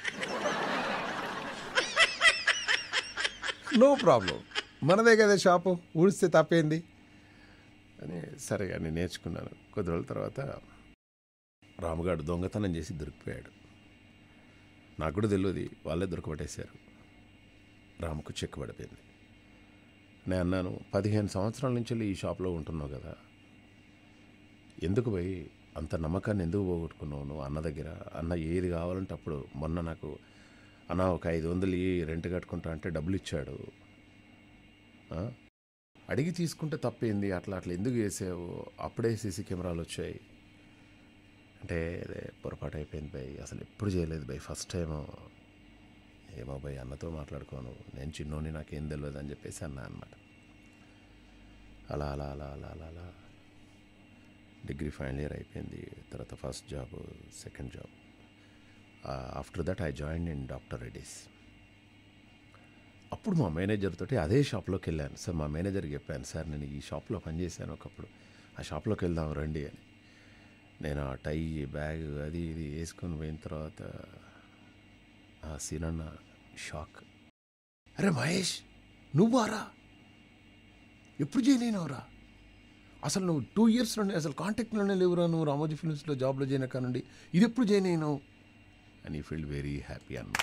నో ప్రాబ్లం మనదే కదా షాపు ఊడిస్తే తప్పేంది అని సరే అని నేర్చుకున్నాను కొద్ది రోజుల తర్వాత రాముగాడు దొంగతనం చేసి దొరికిపోయాడు నాకు కూడా తెలియదు వాళ్ళే దొరకబట్టేశారు రాముకు చెక్ పడిపోయింది నేను అన్నాను పదిహేను సంవత్సరాల నుంచి ఈ షాప్లో ఉంటున్నావు కదా ఎందుకు పోయి అంత నమ్మకాన్ని ఎందుకు పోగొట్టుకున్నావు నువ్వు అన్న దగ్గర అన్న ఏది కావాలంటే అప్పుడు మొన్న నాకు అన్న ఒక ఐదు వందలు ఈ రెంట్ కట్టుకుంటా అంటే డబ్బులు ఇచ్చాడు ఆ? అడిగి తీసుకుంటే తప్పేంది అట్లా అట్లా ఎందుకు చేసావు అప్పుడే సీసీ కెమెరాలు వచ్చాయి అంటే అదే పొరపాటు అయిపోయింది బై అసలు ఎప్పుడు చేయలేదు బై ఫస్ట్ టైం ఏమో బై అన్నతో మాట్లాడుకోను నేను చిన్నోని నాకేం తెలియదు అని చెప్పేసి అన్నా అనమాట అలా అలా అలా అలా అలా అలా డిగ్రీ ఫైనల్ ఇయర్ అయిపోయింది తర్వాత first job second job after that I join in doctor Reddy's అప్పుడు మా మేనేజర్ తోటి అదే షాప్లోకి వెళ్ళాను సార్ మా మేనేజర్కి చెప్పాను సార్ నేను ఈ షాప్లో పనిచేశాను ఒకప్పుడు ఆ షాప్లోకి వెళ్దాం రండి అని నేను ఆ టై బ్యాగ్ అది ఇది వేసుకొని పోయిన తర్వాత ఆ సీనన్న షాక్ అరే మహేష్ నువ్వారా ఎప్పుడు చేయలేనవరా అసలు నువ్వు టూ ఇయర్స్ నుండి అసలు కాంటాక్ట్లోనే లేవురా నువ్వు రామోజీ ఫిల్మ్స్లో జాబ్లో చేయనక్క నుండి ఇది ఎప్పుడు చేయలేను అని ఫీల్ వెరీ హ్యాపీ అన్న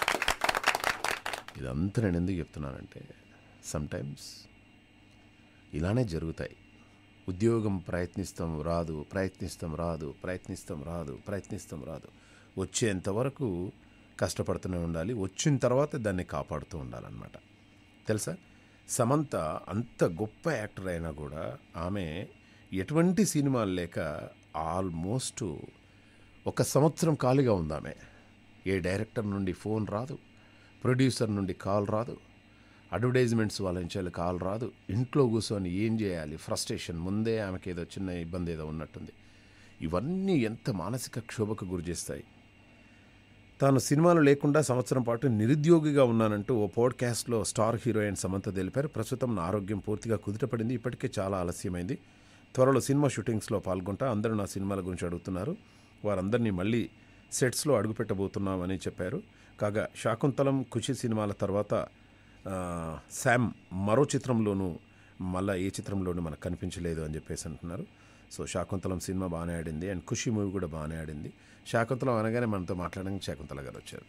ఇదంతా నేను ఎందుకు చెప్తున్నానంటే సమ్టైమ్స్ ఇలానే జరుగుతాయి ఉద్యోగం ప్రయత్నిస్తాం రాదు ప్రయత్నిస్తాం రాదు ప్రయత్నిస్తాం రాదు ప్రయత్నిస్తాం రాదు వచ్చేంత వరకు కష్టపడుతూనే ఉండాలి వచ్చిన తర్వాత దాన్ని కాపాడుతూ ఉండాలన్నమాట తెలుసా సమంత అంత గొప్ప యాక్టర్ అయినా కూడా ఆమె ఎటువంటి సినిమాలు లేక ఆల్మోస్ట్ ఒక సంవత్సరం ఖాళీగా ఉంది ఆమె ఏ డైరెక్టర్ నుండి ఫోన్ రాదు ప్రొడ్యూసర్ నుండి కాల్ రాదు అడ్వర్టైజ్మెంట్స్ వాళ్ళ నుంచి వెళ్ళి కాల్ రాదు ఇంట్లో కూర్చొని ఏం చేయాలి ఫ్రస్ట్రేషన్ ముందే ఆమెకి ఏదో చిన్న ఇబ్బంది ఏదో ఉన్నట్టుంది ఇవన్నీ ఎంత మానసిక క్షోభకు గురి చేస్తాయి తాను సినిమాలు లేకుండా సంవత్సరం పాటు నిరుద్యోగిగా ఉన్నానంటూ ఓ పోడ్కాస్ట్లో స్టార్ హీరోయిన్ సమంత తెలిపారు ప్రస్తుతం నా ఆరోగ్యం పూర్తిగా కుదుటపడింది ఇప్పటికే చాలా ఆలస్యమైంది త్వరలో సినిమా షూటింగ్స్లో పాల్గొంటా అందరూ నా సినిమాల గురించి అడుగుతున్నారు వారందరినీ మళ్ళీ సెట్స్లో అడుగుపెట్టబోతున్నామని చెప్పారు కాగా శాకుంతలం ఖుషి సినిమాల తర్వాత ఆ, శామ్ మరో చిత్రంలోనూ మళ్ళా ఏ చిత్రంలోనూ మనకు కనిపించలేదు అని చెప్పేసి అంటున్నారు సో శాకుంతలం సినిమా బాగానే ఆడింది అండ్ ఖుషి మూవీ కూడా బాగానే ఆడింది శాకుంతలం అనగానే మనతో మాట్లాడడానికి శాకుంతల గారు వచ్చారు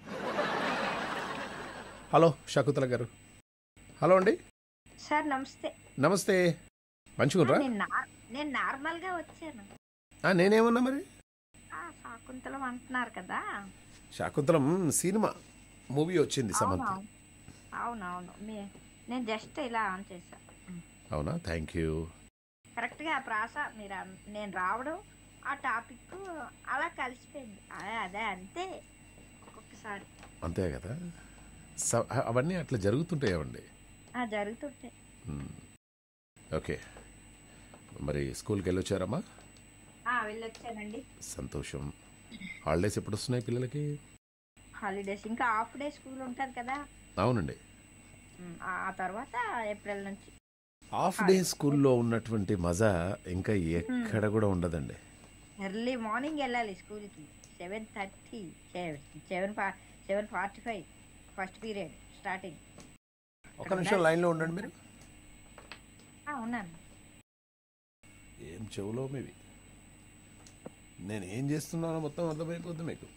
హలో శాకుంతల గారు హలో అండి సార్ నమస్తే నమస్తే మంచిగుండ్రా నేను నార్- నేను నార్మల్ గా వచ్చాను ఆ, నేనేమన్నా మరి ఆ శాకుంతలం అంటున్నారు కదా శాకుంతలం సినిమా మూవీ వచ్చింది సమంత అవునవును అవునవును మీ నేను జస్ట్ ఇలా ఆన్ చేశా అవునా థ్యాంక్ యూ కరెక్ట్ గా ఆ ప్రాస మీరు అన్- నేను రావడం ఆ టాపిక్ అలా కలిసిపోయింది అదే అదే అంతే ఒక్కొక్కసారి అంతే కదా స- అవన్నీ అట్లా జరుగుతుంటాయండి ఆ జరుగుతుంటే ఓకే మరి స్కూల్కి వెళ్ళొచ్చారమ్మా ఆ వెళ్ళొచ్చానండి సంతోషం హాలిడేస్ ఎప్పుడు వస్తున్నాయి పిల్లలకి హాలిడేస్ ఇంకా హాఫ్ డే స్కూల్ ఉంటుంది కదా అవునండి ఉమ్, ఆ ఆ తర్వాత ఏప్రిల్ నుంచి హాఫ్ డే స్కూల్లో ఉన్నటువంటి మజా ఇంకా ఎక్కడ కూడా ఉండదండి ఎర్లీ మార్నింగ్ వెళ్ళాలి స్కూల్కి seven thirty seven seven forty five first period starting ఒక నిమిషం లైన్లో ఉండండి మీరు ఉన్నాను ఏం చెవులో మీవి నేను ఏం చేస్తున్నానో మొత్తం అర్థమైపోద్ది మీకు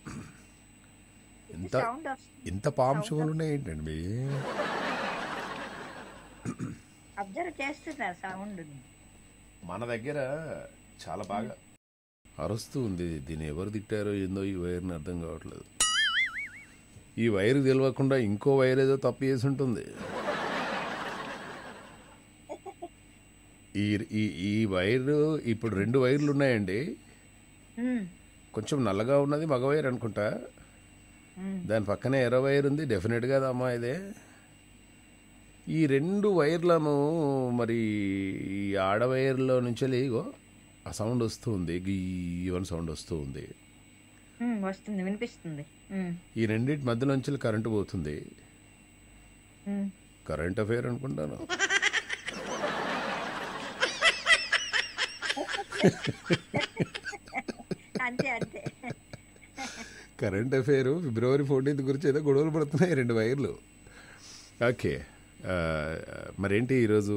ఎంత సౌండ్ వస్తుంది ఇంత పాము చెవులు ఉన్నాయి ఏంటండి మీ అబ్జర్వ్ చేస్తున్నారు సౌండ్ మన దగ్గర చాలా బాగా అరుస్తూ ఉంది దీన్ని ఎవరు తిట్టారో ఏందో ఈ వైర్ని అర్థం కావట్లేదు ఈ వైర్ తెలియకుండా ఇంకో వైర్ ఏదో తప్పు చేసి ఉంటుంది ఈ ఈ ఈ వైర్ ఇప్పుడు రెండు వైర్లు ఉన్నాయండి కొంచెం నల్లగా ఉన్నది మగ వైర్ అనుకుంటా దాని పక్కనే ఎర్ర వైర్ ఉంది డెఫినెట్గా అది అమ్మా ఇదే ఈ రెండు వైర్లను మరి ఈ ఆడ వైర్లో నుంచి ఇగో ఆ సౌండ్ వస్తూ ఉంది గీవని సౌండ్ వస్తూ ఉంది వస్తుంది వినిపిస్తుంది ఉమ్, ఈ రెండింటి మధ్య నుంచి కరెంటు పోతుంది ఉమ్. కరెంట్ అఫైర్ అనుకుంటాను అంతే అంతే కరెంట్ అఫైర్ ఫిబ్రవరి ఫోర్టీన్త్ గురించి ఏదో గొడవలు పడుతున్నాయి రెండు వైర్లు ఓకే ఆ, మరేంటి ఈరోజు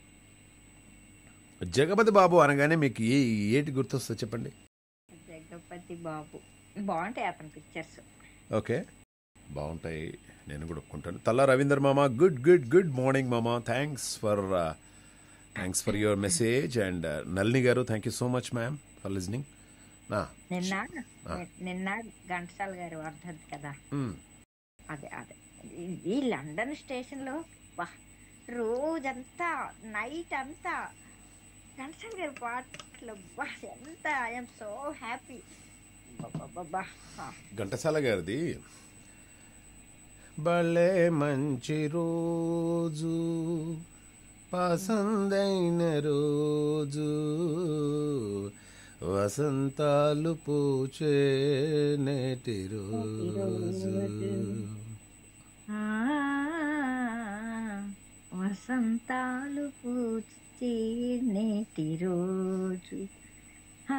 జగపతి బాబు అనగానే మీకు ఏ ఏటి గుర్తొస్తుందో చెప్పండి జగపతి బాబు బాగుంటాయి అతని పిక్చర్స్ ఓకే బాగుంటాయి నేను కూడా ఒప్పుకుంటాను తల్లా రవీందర్ మామ గుడ్ గుడ్ గుడ్ మార్నింగ్ మామ thanks for thanks for your message and Nalini గారు thank you so much ma'am for listening నా నిన్న నిన్న ఘంటసాల గారి వర్ధంతి కదా అదే అదే ఈ- ఈ లండన్ స్టేషన్ లో వా రోజంతా నైట్ అంతా ఘంటసాల గారి పాటలు వా ఎంత ఐఎమ్ సో హ్యాపీ ఘంటసాల గారిది భలే మంచి రోజు పసందైన రోజు వసంతాలు పూచే నేటి రోజు వసంతాలు పూచి నేటి రోజు ఆ,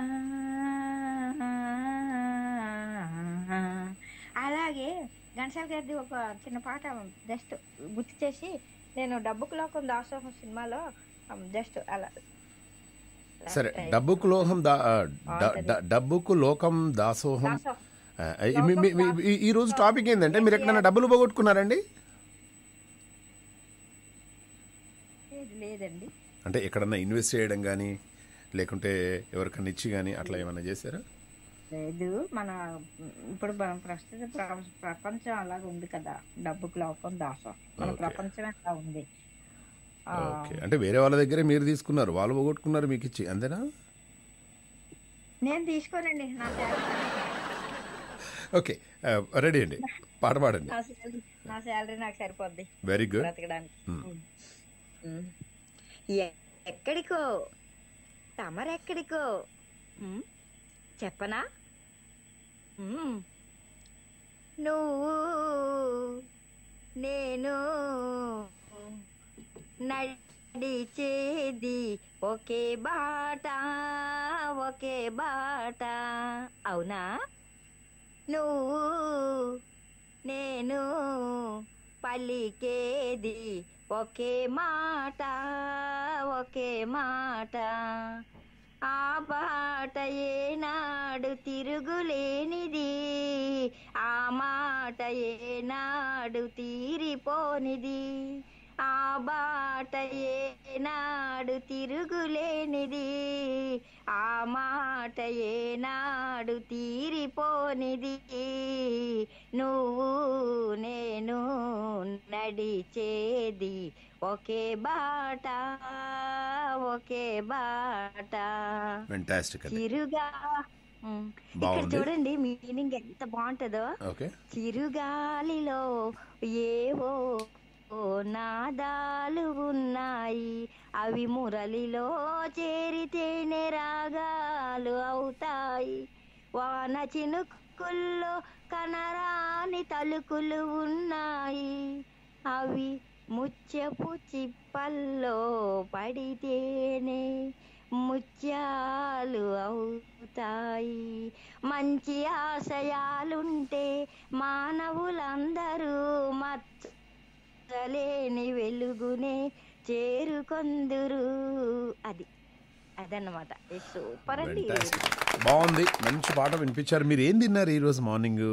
అలాగే ఘంటసాల గారిది ఒక చిన్న పాట జస్ట్ గుర్తు చేసి నేను డబ్బుకు లోకం దాసోహం సినిమాలో జస్ట్ అలా సరే డబ్బుకు లోహం దా డ- డ- డబ్బుకు లోకం దాసోహం దాసోహం ఆ, ఈ- మీ- మీ- మీ- ఈ- ఈ రోజు టాపిక్ ఏంటంటే మీరు ఎక్కడైనా డబ్బులు పోగొట్టుకున్నారండి లేదు లేదండి అంటే ఎక్కడన్నా ఇన్వెస్ట్ చేయడం కానీ లేకుంటే ఎవరికన్నా ఇచ్చి కానీ అట్లా ఏమైనా చేశారా లేదు మన ఇప్పుడు మన ప్రస్తుత ప్ర- ప్రపంచం అలాగ ఉంది కదా డబ్బుకు లోపం దాసం మన Okay. ప్రపంచం అట్లా ఉంది ఆ, ఓకే అంటే వేరే వాళ్ళ దగ్గరే మీరు తీసుకున్నారు వాళ్ళు పోగొట్టుకున్నారు మీకు ఇచ్చి అంతేనా నేను తీసుకోనండి నా శాలరీ ఓకే రెడీ అండి పాట పాడండి నా శాలరీ నా శాలరీ నాకు సరిపోద్ది వెరీ గుడ్ బ్రతకడానికి ఉమ్. ఎ- ఎక్కడికో తమరెక్కడికో ఉమ్, చెప్పనా ఉమ్. నువ్వు నేను నడిచేది ఒకే బాట ఒకే బాట అవునా నువ్వు నేను పలికేది ఒకే మాట ఒకే మాట ఆ బాట ఏనాడు తిరుగులేనిది ఆ మాట ఏనాడు తీరిపోనిది ఆ బాట ఏనాడు తిరుగులేనిది ఆ మాట ఏనాడు తీరిపోనిది నువ్వు నేను నడిచేది ఒకే బాట ఒకే బాట ఫెంటాస్టిక్ అండి చిరుగా ఉమ్, ఇక్కడ బాగుంది. చూడండి మీనింగ్ ఎంత బాగుంటుందో ఓకే చిరుగాలిలో ఏవో ఓ నాదాలు ఉన్నాయి అవి మురళిలో చేరితేనే రాగాలు అవుతాయి వాన చినుకుల్లో కనరాని తలుకులు ఉన్నాయి అవి ముత్యపు చిప్పల్లో పడితేనే ముత్యాలు అవుతాయి మంచి ఆశయాలుంటే మానవులందరూ మచ్చలేని వెలుగునే చేరుకొందురు అది అదన్నమాట ఏ సూపర్ అండి ఫెంటాస్టిక్ బాగుంది మంచి పాట వినిపించారు మీరు ఏం తిన్నారు ఈరోజు మార్నింగ్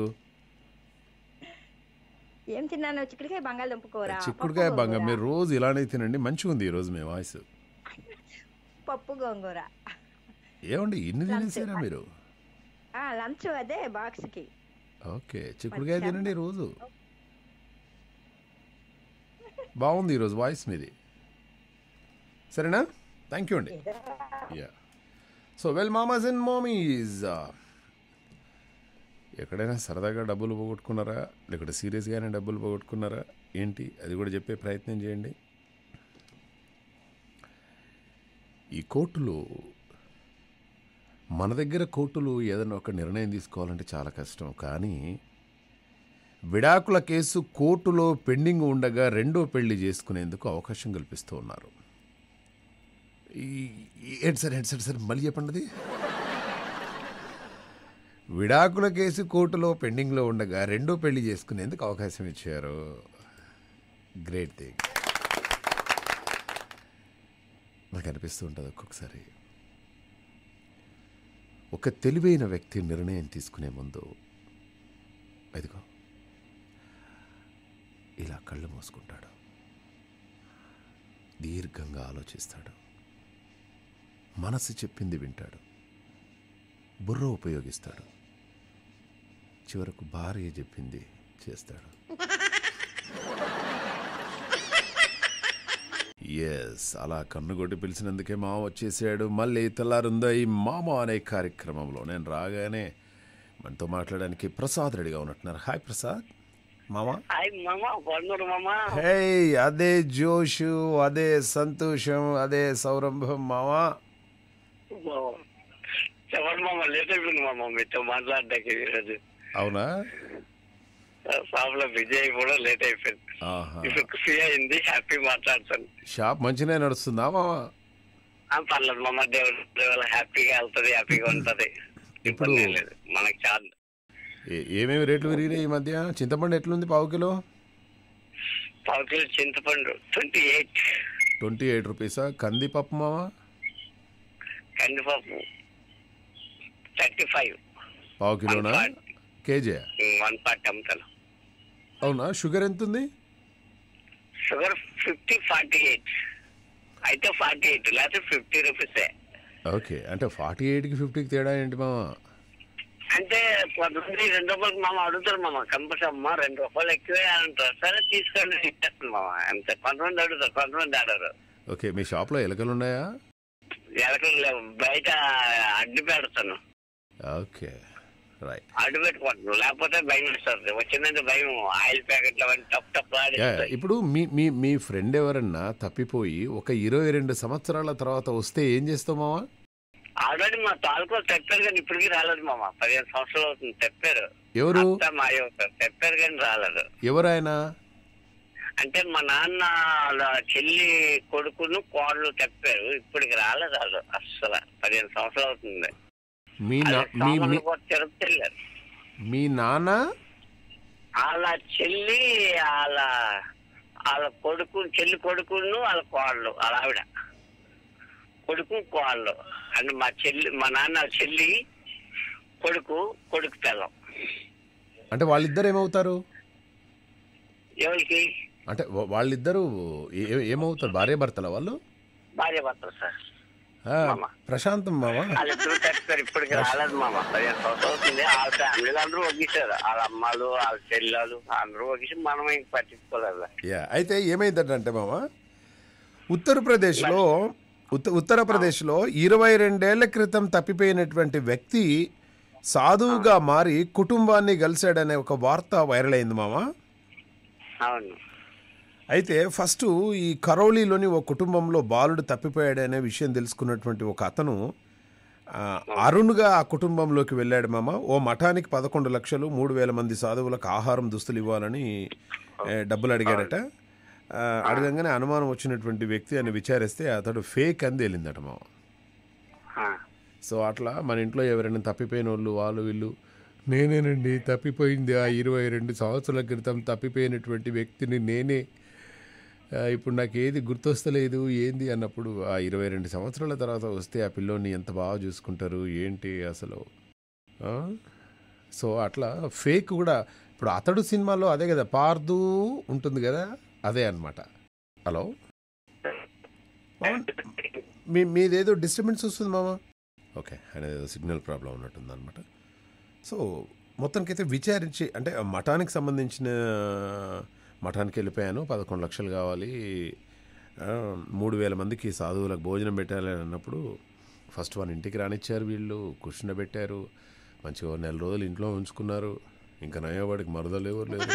ఏం తిన్నాను చిక్కుడుకాయ బంగాళదుంప కూర చిక్కుడుకాయ పప్పు బంగ గోంగూర. మీరు రోజు ఇలానే తినండి మంచిగా ఉంది ఈరోజు మీ వాయిస్ పప్పు గోంగూర ఏమండి ఇన్ని తినేసారా మీరు ఆ లంచ్ అదే బాక్స్ కి ఓకే చిక్కుడుకాయ తినండి రోజు బాగుంది ఈరోజు వాయిస్ మీది సరేనా థ్యాంక్ యూ అండి yeah so well mamas and mommies ఎక్కడైనా సరదాగా డబ్బులు పోగొట్టుకున్నారా లేకపోతే సీరియస్గానే డబ్బులు పోగొట్టుకున్నారా ఏంటి అది కూడా చెప్పే ప్రయత్నం చేయండి ఈ కోర్టులు మన దగ్గర కోర్టులు ఏదైనా ఒక నిర్ణయం తీసుకోవాలంటే చాలా కష్టం కానీ విడాకుల కేసు కోర్టులో పెండింగ్ ఉండగా రెండో పెళ్లి చేసుకునేందుకు అవకాశం కల్పిస్తూ ఉన్నారు ఈ ఈ- ఏంటి సార్ ఏంటి సార్ సార్ మళ్ళీ చెప్పండి అది విడాకుల కేసు కోర్టులో పెండింగ్లో ఉండగా రెండో పెళ్లి చేసుకునేందుకు అవకాశం ఇచ్చారు గ్రేట్ థింగ్ నాకు అనిపిస్తూ ఉంటుంది ఒక్కొక్కసారి ఒక తెలివైన వ్యక్తి నిర్ణయం తీసుకునే ముందు ఇదిగో ఇలా కళ్ళు మూసుకుంటాడు దీర్ఘంగా ఆలోచిస్తాడు మనసు చెప్పింది వింటాడు బుర్ర ఉపయోగిస్తాడు చివరకు భార్య చెప్పింది చేస్తాడు ఎస్ అలా కన్నుగొట్టి పిలిచినందుకే మామ వచ్చేసాడు మళ్ళీ తెల్లారుందో ఈ మామ అనే కార్యక్రమంలో నేను రాగానే మనతో మాట్లాడడానికి ప్రసాద్ రెడీగా ఉన్నట్టున్నారు హాయ్ ప్రసాద్ మామ హాయ్ మామ బాగున్నారు మామ హే అదే జోషు అదే సంతోషం అదే సౌరంభం మామా చెప్పండి మామ లేట్ అయిపోయింది మామ మీతో మాట్లాడడానికి ఈరోజు అవునా షాప్ లో బిజీ అయిపోవడం లేట్ అయిపోయింది ఆహా ఇప్పుడు ఫ్రీ అయింది హ్యాపీ మాట్లాడుతాను షాప్ మంచిగా నడుస్తుందా మామా ఆ, పర్లేదు మామ దేవుడు దేవుడు హ్యాపీగా వెళ్తది హ్యాపీగా ఉంటది ఇప్పుడు- ఇబ్బంది ఏం లేదు మనకి చాలా ఏ- ఏమేమి రేట్లు పెరిగినాయి ఈ మధ్య చింతపండు ఎట్లుంది పావు కిలో పావు కిలో చింతపండు ట్వంటీ ఎయిట్ ట్వంటీ ఎయిట్ రూపీసా కందిపప్పు మామా కందిపప్పు థర్టీ ఫైవ్ పావు కిలోనా కేజీ వన్ పార్ట్ అమ్ముతాను అవునా షుగర్ ఎంత ఉంది షుగర్ ఫిఫ్టీ ఫార్టీ ఎయిట్ అయితే ఫార్టీ ఎయిట్ లేకపోతే ఫిఫ్టీ రూపీసే ఓకే అంటే ఫార్టీ ఎయిట్కి ఫిఫ్టీకి తేడా ఏంటి మామా అంటే కొంతమంది రెండు రూపాయలకి మామ అడుగుతారు మామ కంపల్సరీ అమ్మ రెండు రూపాయలు ఎక్కువే అంటారు సరే తీసుకోండి ఇచ్చేస్తాను మామ అంతే కొంతమంది అడుగుతారు కొంతమంది అడగరు ఓకే మీ షాప్లో ఎలకలు ఉన్నాయా ఎలకలు లేవు బయట అడ్డు పెడతాను ఓకే రైట్ అడ్డు పెట్టుకుంటాను లేకపోతే భయం వేస్తుంది వచ్చిందంటే భయం ఆయిల్ ప్యాకెట్లు అవన్నీ టప్ టప్ యా, ఆడిస్తాయి ఇప్పుడు మీ మీ మీ ఫ్రెండ్ ఎవరన్నా తప్పిపోయి ఒక ఇరవై రెండు సంవత్సరాల తర్వాత వస్తే ఏం చేస్తావు మావా ఆల్రెడీ మా తాలూకా చెప్పారు కానీ ఇప్పటికీ రాలేదు మామ పదిహేను సంవత్సరాలు అవుతుంది చెప్పారు ఎవరు అంతా మాయ అవుతారు చెప్పారు కానీ రాలేదు ఎవరాయన అంటే మా నాన్న వాళ్ళ చెల్లి కొడుకును కోడలు చెప్పారు ఇప్పటికి రాలేదు వాళ్ళు అస్సలు పదిహేను సంవత్సరాలు అవుతుంది మీ నా అదే మీ సామాన్లు మీ- కూడా తిరుపతి వెళ్ళారు మీ నాన్న వాళ్ళ చెల్లి వాళ్ళ వాళ్ళ కొడుకు చెల్లి కొడుకును వాళ్ళ కోడలు వాళ్ళ ఆవిడ కొడుకు కోడలు అంటే మా చెల్లి మా నాన్న చెల్లి కొడుకు కొడుకు పిల్లం అంటే వాళ్ళిద్దరు ఏమవుతారు ఎవరికి అంటే వా- వాళ్ళిద్దరూ ఏ- ఏ- ఏమవుతారు భార్య భర్తల వాళ్ళు భార్య భర్తలు సార్ ఆ, మామ. ప్రశాంతం మావా వాళ్ళిద్దరూ చెప్పారు ఇప్పటికి రాలేదు మామ పదిహేను సంవత్సరాలు అవుతుంది వాళ్ళ ఫ్యామిలీలు అందరూ ఒగ్గిశారు వాళ్ళ అమ్మాలు వాళ్ళ చెల్లెలు అందరూ ఒగ్గిసి మనం ఇంక పట్టించుకోలేదు యా అయితే ఏమైందంటే మామ ఉత్తరప్రదేశ్లో ఉత్త ఉత్తరప్రదేశ్లో ఇరవై రెండేళ్ల క్రితం తప్పిపోయినటువంటి వ్యక్తి సాధువుగా మారి కుటుంబాన్ని కలిశాడనే ఒక వార్త వైరల్ అయింది మామ అవును అయితే ఫస్ట్ ఈ కరౌలీలోని ఒక కుటుంబంలో బాలుడు తప్పిపోయాడనే విషయం తెలుసుకున్నటువంటి ఒక అతను ఆ, అరుణ్గా ఆ కుటుంబంలోకి వెళ్ళాడు మామ ఓ మఠానికి పదకొండు లక్షలు మూడు వేల మంది సాధువులకు ఆహారం దుస్తులు ఇవ్వాలని ఏ, డబ్బులు అడిగాడట ఆ, అడగంగానే అనుమానం వచ్చినటువంటి వ్యక్తి అని విచారిస్తే అతడు ఫేక్ అని తేలిందట మామ ఆ. సో అట్లా మన ఇంట్లో ఎవరైనా తప్పిపోయిన వాళ్ళు వాళ్ళు వీళ్ళు నేనేనండి తప్పిపోయింది ఆ ఇరవై రెండు సంవత్సరాల క్రితం తప్పిపోయినటువంటి వ్యక్తిని నేనే ఆ, ఇప్పుడు నాకు ఏది గుర్తొస్తలేదు ఏంది అన్నప్పుడు ఆ ఇరవై రెండు సంవత్సరాల తర్వాత వస్తే ఆ పిల్లోని ఎంత బాగా చూసుకుంటారు ఏంటి అసలు ఆ? సో అట్లా ఫేక్ కూడా ఇప్పుడు అతడు సినిమాలో అదే కదా పార్దు ఉంటుంది కదా అదే అన్నమాట హలో పవన్ మీ మీదేదో డిస్టర్బెన్స్ వస్తుంది మామ ఓకే అనేది ఏదో సిగ్నల్ ప్రాబ్లం ఉన్నట్టుంది అనమాట సో మొత్తానికైతే విచారించి అంటే ఆ మఠానికి సంబంధించిన మఠానికి వెళ్ళిపోయాను పదకొండు లక్షలు కావాలి ఆ, మూడు వేల మందికి సాధువులకు భోజనం పెట్టాలి అని అన్నప్పుడు ఫస్ట్ వాళ్ళ ఇంటికి రానిచ్చారు వీళ్ళు కూర్చుండబెట్టారు మంచిగా ఓ నెల రోజులు ఇంట్లో ఉంచుకున్నారు ఇంకా నయ్యవాడికి మరదలు ఎవరు లేరు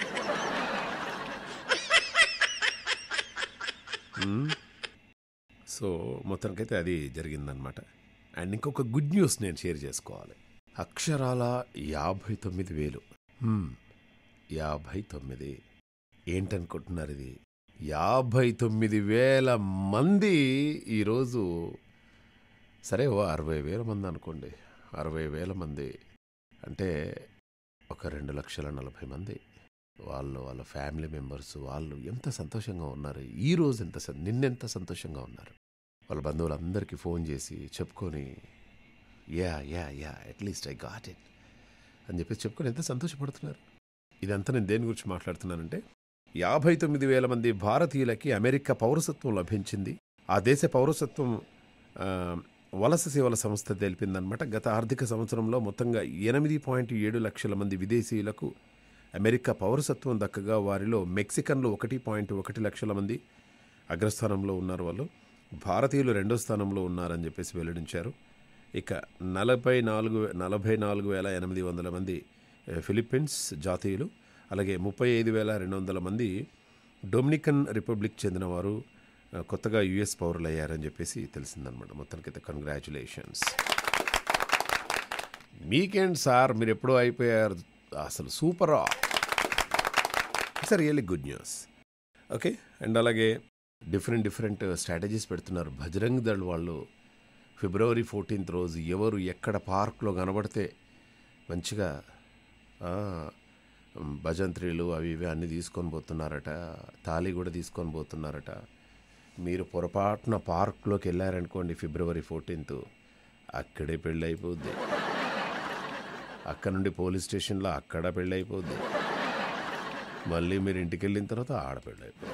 మ్మ్. సో మొత్తానికైతే అది జరిగిందనమాట అండ్ ఇంకొక గుడ్ న్యూస్ నేను షేర్ చేసుకోవాలి అక్షరాల యాభై తొమ్మిది వేలు మ్మ్. యాభై తొమ్మిది ఏంటనుకుంటున్నారు ఇది యాభై తొమ్మిది వేల మంది ఈరోజు సరే ఓ అరవై వేల మంది అనుకోండి అరవై వేల మంది అంటే ఒక రెండు లక్షల నలభై మంది వాళ్ళు వాళ్ళ ఫ్యామిలీ మెంబర్స్ వాళ్ళు ఎంత సంతోషంగా ఉన్నారు ఈ రోజు ఎంత సం- నిన్నెంత సంతోషంగా ఉన్నారు వాళ్ళ బంధువులందరికీ ఫోన్ చేసి చెప్పుకొని yeah yeah yeah at least I got it అని చెప్పేసి చెప్పుకొని ఎంత సంతోషపడుతున్నారు ఇదంతా నేను దేని గురించి మాట్లాడుతున్నానంటే యాభై తొమ్మిది వేల మంది భారతీయులకి అమెరికా పౌరసత్వం లభించింది ఆ దేశ పౌరసత్వం ఆ, వలస సేవల సంస్థ తెలిపిందనమాట గత ఆర్థిక సంవత్సరంలో మొత్తంగా ఎనిమిది పాయింట్ ఏడు లక్షల మంది విదేశీయులకు అమెరికా పౌరసత్వం దక్కగా వారిలో మెక్సికన్లు ఒకటి పాయింట్ ఒకటి లక్షల మంది అగ్రస్థానంలో ఉన్నారు వాళ్ళు భారతీయులు రెండో స్థానంలో ఉన్నారని చెప్పేసి వెల్లడించారు ఇక నలభై నాలుగు నలభై నాలుగు వేల ఎనిమిది వందల మంది ఏ, ఫిలిప్పీన్స్ జాతీయులు అలాగే ముప్పై ఐదు వేల రెండు వందల మంది డొమినికన్ రిపబ్లిక్ చెందినవారు ఆ, కొత్తగా యుఎస్ పౌరులు అయ్యారని చెప్పేసి తెలిసిందనమాట మొత్తానికైతే కంగ్రాచులేషన్స్ మీకేంటి సార్ మీరు ఎప్పుడో అయిపోయారు అసలు సూపరా it's really good news okay and అలాగే డిఫరెంట్ డిఫరెంట్ స్ట్రాటజీస్ పెడుతున్నారు బజరంగ్ దళ్ వాళ్ళు ఫిబ్రవరి ఫోర్టీన్త్ రోజు ఎవరు ఎక్కడ పార్క్లో కనబడితే మంచిగా ఆ, భజంత్రీలు అవి ఇవి అన్నీ తీసుకొని పోతున్నారట తాళి కూడా తీసుకొని పోతున్నారట మీరు పొరపాటున పార్క్లోకి వెళ్ళారనుకోండి ఫిబ్రవరి ఫోర్టీన్త్ అక్కడే పెళ్ళి అయిపోద్ది అక్కడ నుండి పోలీస్ స్టేషన్లో అక్కడ పెళ్ళి అయిపోద్ది మళ్ళీ మీరు ఇంటికి వెళ్ళిన తర్వాత ఆడ పెళ్ళి అయిపోద్ది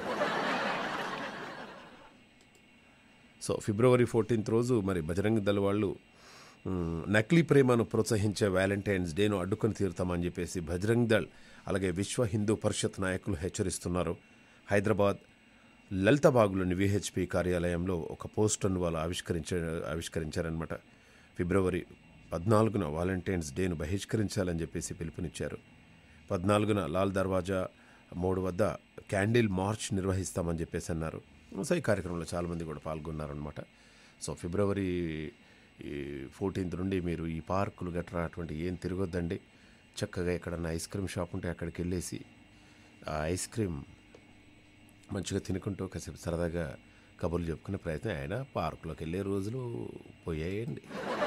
సో ఫిబ్రవరి ఫోర్టీన్త్ రోజు మరి బజరంగ దళ వాళ్ళు మ్, నకిలీ ప్రేమను ప్రోత్సహించే వ్యాలంటైన్స్ డేను అడ్డుకొని తీరుతామని చెప్పేసి బజరంగ్ దళ్ అలాగే విశ్వ హిందూ పరిషత్ నాయకులు హెచ్చరిస్తున్నారు హైదరాబాద్ లలితబాగులోని విహెచ్పి కార్యాలయంలో ఒక పోస్టర్ను వాళ్ళు ఆవిష్కరించ ఆవిష్కరించారనమాట ఫిబ్రవరి పద్నాలుగున వాలంటైన్స్ డేను బహిష్కరించాలని చెప్పేసి పిలుపునిచ్చారు పద్నాలుగున లాల్ దర్వాజా మూడు వద్ద క్యాండిల్ మార్చ్ నిర్వహిస్తామని చెప్పేసి అన్నారు సో ఈ కార్యక్రమంలో చాలామంది కూడా పాల్గొన్నారనమాట సో ఫిబ్రవరి ఫోర్టీన్త్ నుండి మీరు ఈ పార్కులు గట్రా అటువంటి ఏం తిరగొద్దండి చక్కగా ఎక్కడన్నా ఐస్ క్రీమ్ షాప్ ఉంటే అక్కడికి వెళ్ళేసి ఆ ఐస్ క్రీమ్ మంచిగా తినుకుంటూ కాసేపు సరదాగా కబుర్లు చెప్పుకునే ప్రయత్నం ఆయన పార్కులోకి వెళ్ళే రోజులు పోయాయండి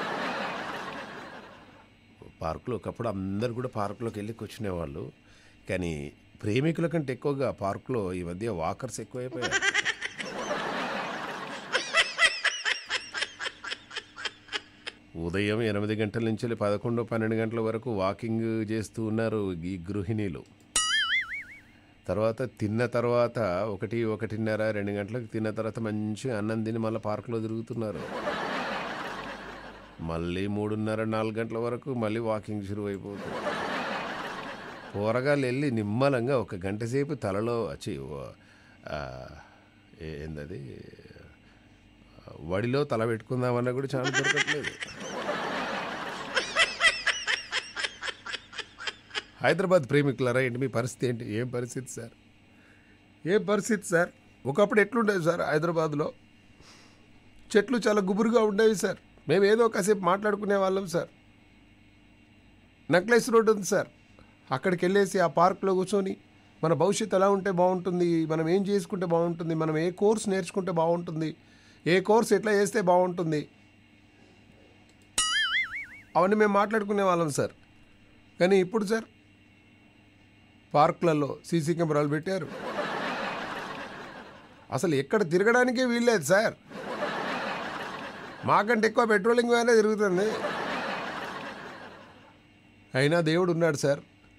పార్కులో ఒకప్పుడు అందరు కూడా పార్కులోకి వెళ్ళి కూర్చునేవాళ్ళు కానీ ప్రేమికుల కంటే ఎక్కువగా పార్కులో ఈ మధ్య వాకర్స్ ఎక్కువైపోయారు ఉదయం ఎనిమిది గంటల నుంచి వెళ్ళి పదకొండు పన్నెండు గంటల వరకు వాకింగ్ చేస్తూ ఉన్నారు ఈ గృహిణీలు తర్వాత తిన్న తర్వాత ఒకటి ఒకటిన్నర రెండు గంటలకు తిన్న తర్వాత మంచిగా అన్నం తిని మళ్ళీ పార్కులో తిరుగుతున్నారు మళ్ళీ మూడున్నర నాలుగు గంటల వరకు మళ్ళీ వాకింగ్ షురు అయిపోతుంది కూరగాయలు వెళ్ళి నిమ్మలంగా ఒక గంట సేపు తలలో వచ్చి ఓ- ఆ, ఏ- ఏందది వడిలో తల పెట్టుకుందామన్నా కూడా చాలా దొరకట్లేదు హైదరాబాద్ ప్రేమికులరా ఏంటి మీ పరిస్థితి ఏంటి ఏం పరిస్థితి సార్ ఏం పరిస్థితి సార్ ఒకప్పుడు ఎట్లుండేది సార్ హైదరాబాద్లో చెట్లు చాలా గుబురుగా ఉండేవి సార్ మేము ఏదో కాసేపు మాట్లాడుకునే వాళ్ళం సార్ నెక్లెస్ రోడ్ ఉంది సార్ అక్కడికి వెళ్ళేసి ఆ పార్క్లో కూర్చొని మన భవిష్యత్తు ఎలా ఉంటే బాగుంటుంది మనం ఏం చేసుకుంటే బాగుంటుంది మనం ఏ కోర్స్ నేర్చుకుంటే బాగుంటుంది ఏ కోర్స్ ఎట్లా చేస్తే బాగుంటుంది అవన్నీ మేము మాట్లాడుకునే వాళ్ళం సార్ కానీ ఇప్పుడు సార్ పార్కులలో సీసీ కెమెరాలు పెట్టారు అసలు ఎక్కడ తిరగడానికే వీల్లేదు సార్ మాకంటే ఎక్కువ పెట్రోలింగ్ వ్యానే తిరుగుతుంది అయినా దేవుడు ఉన్నాడు సార్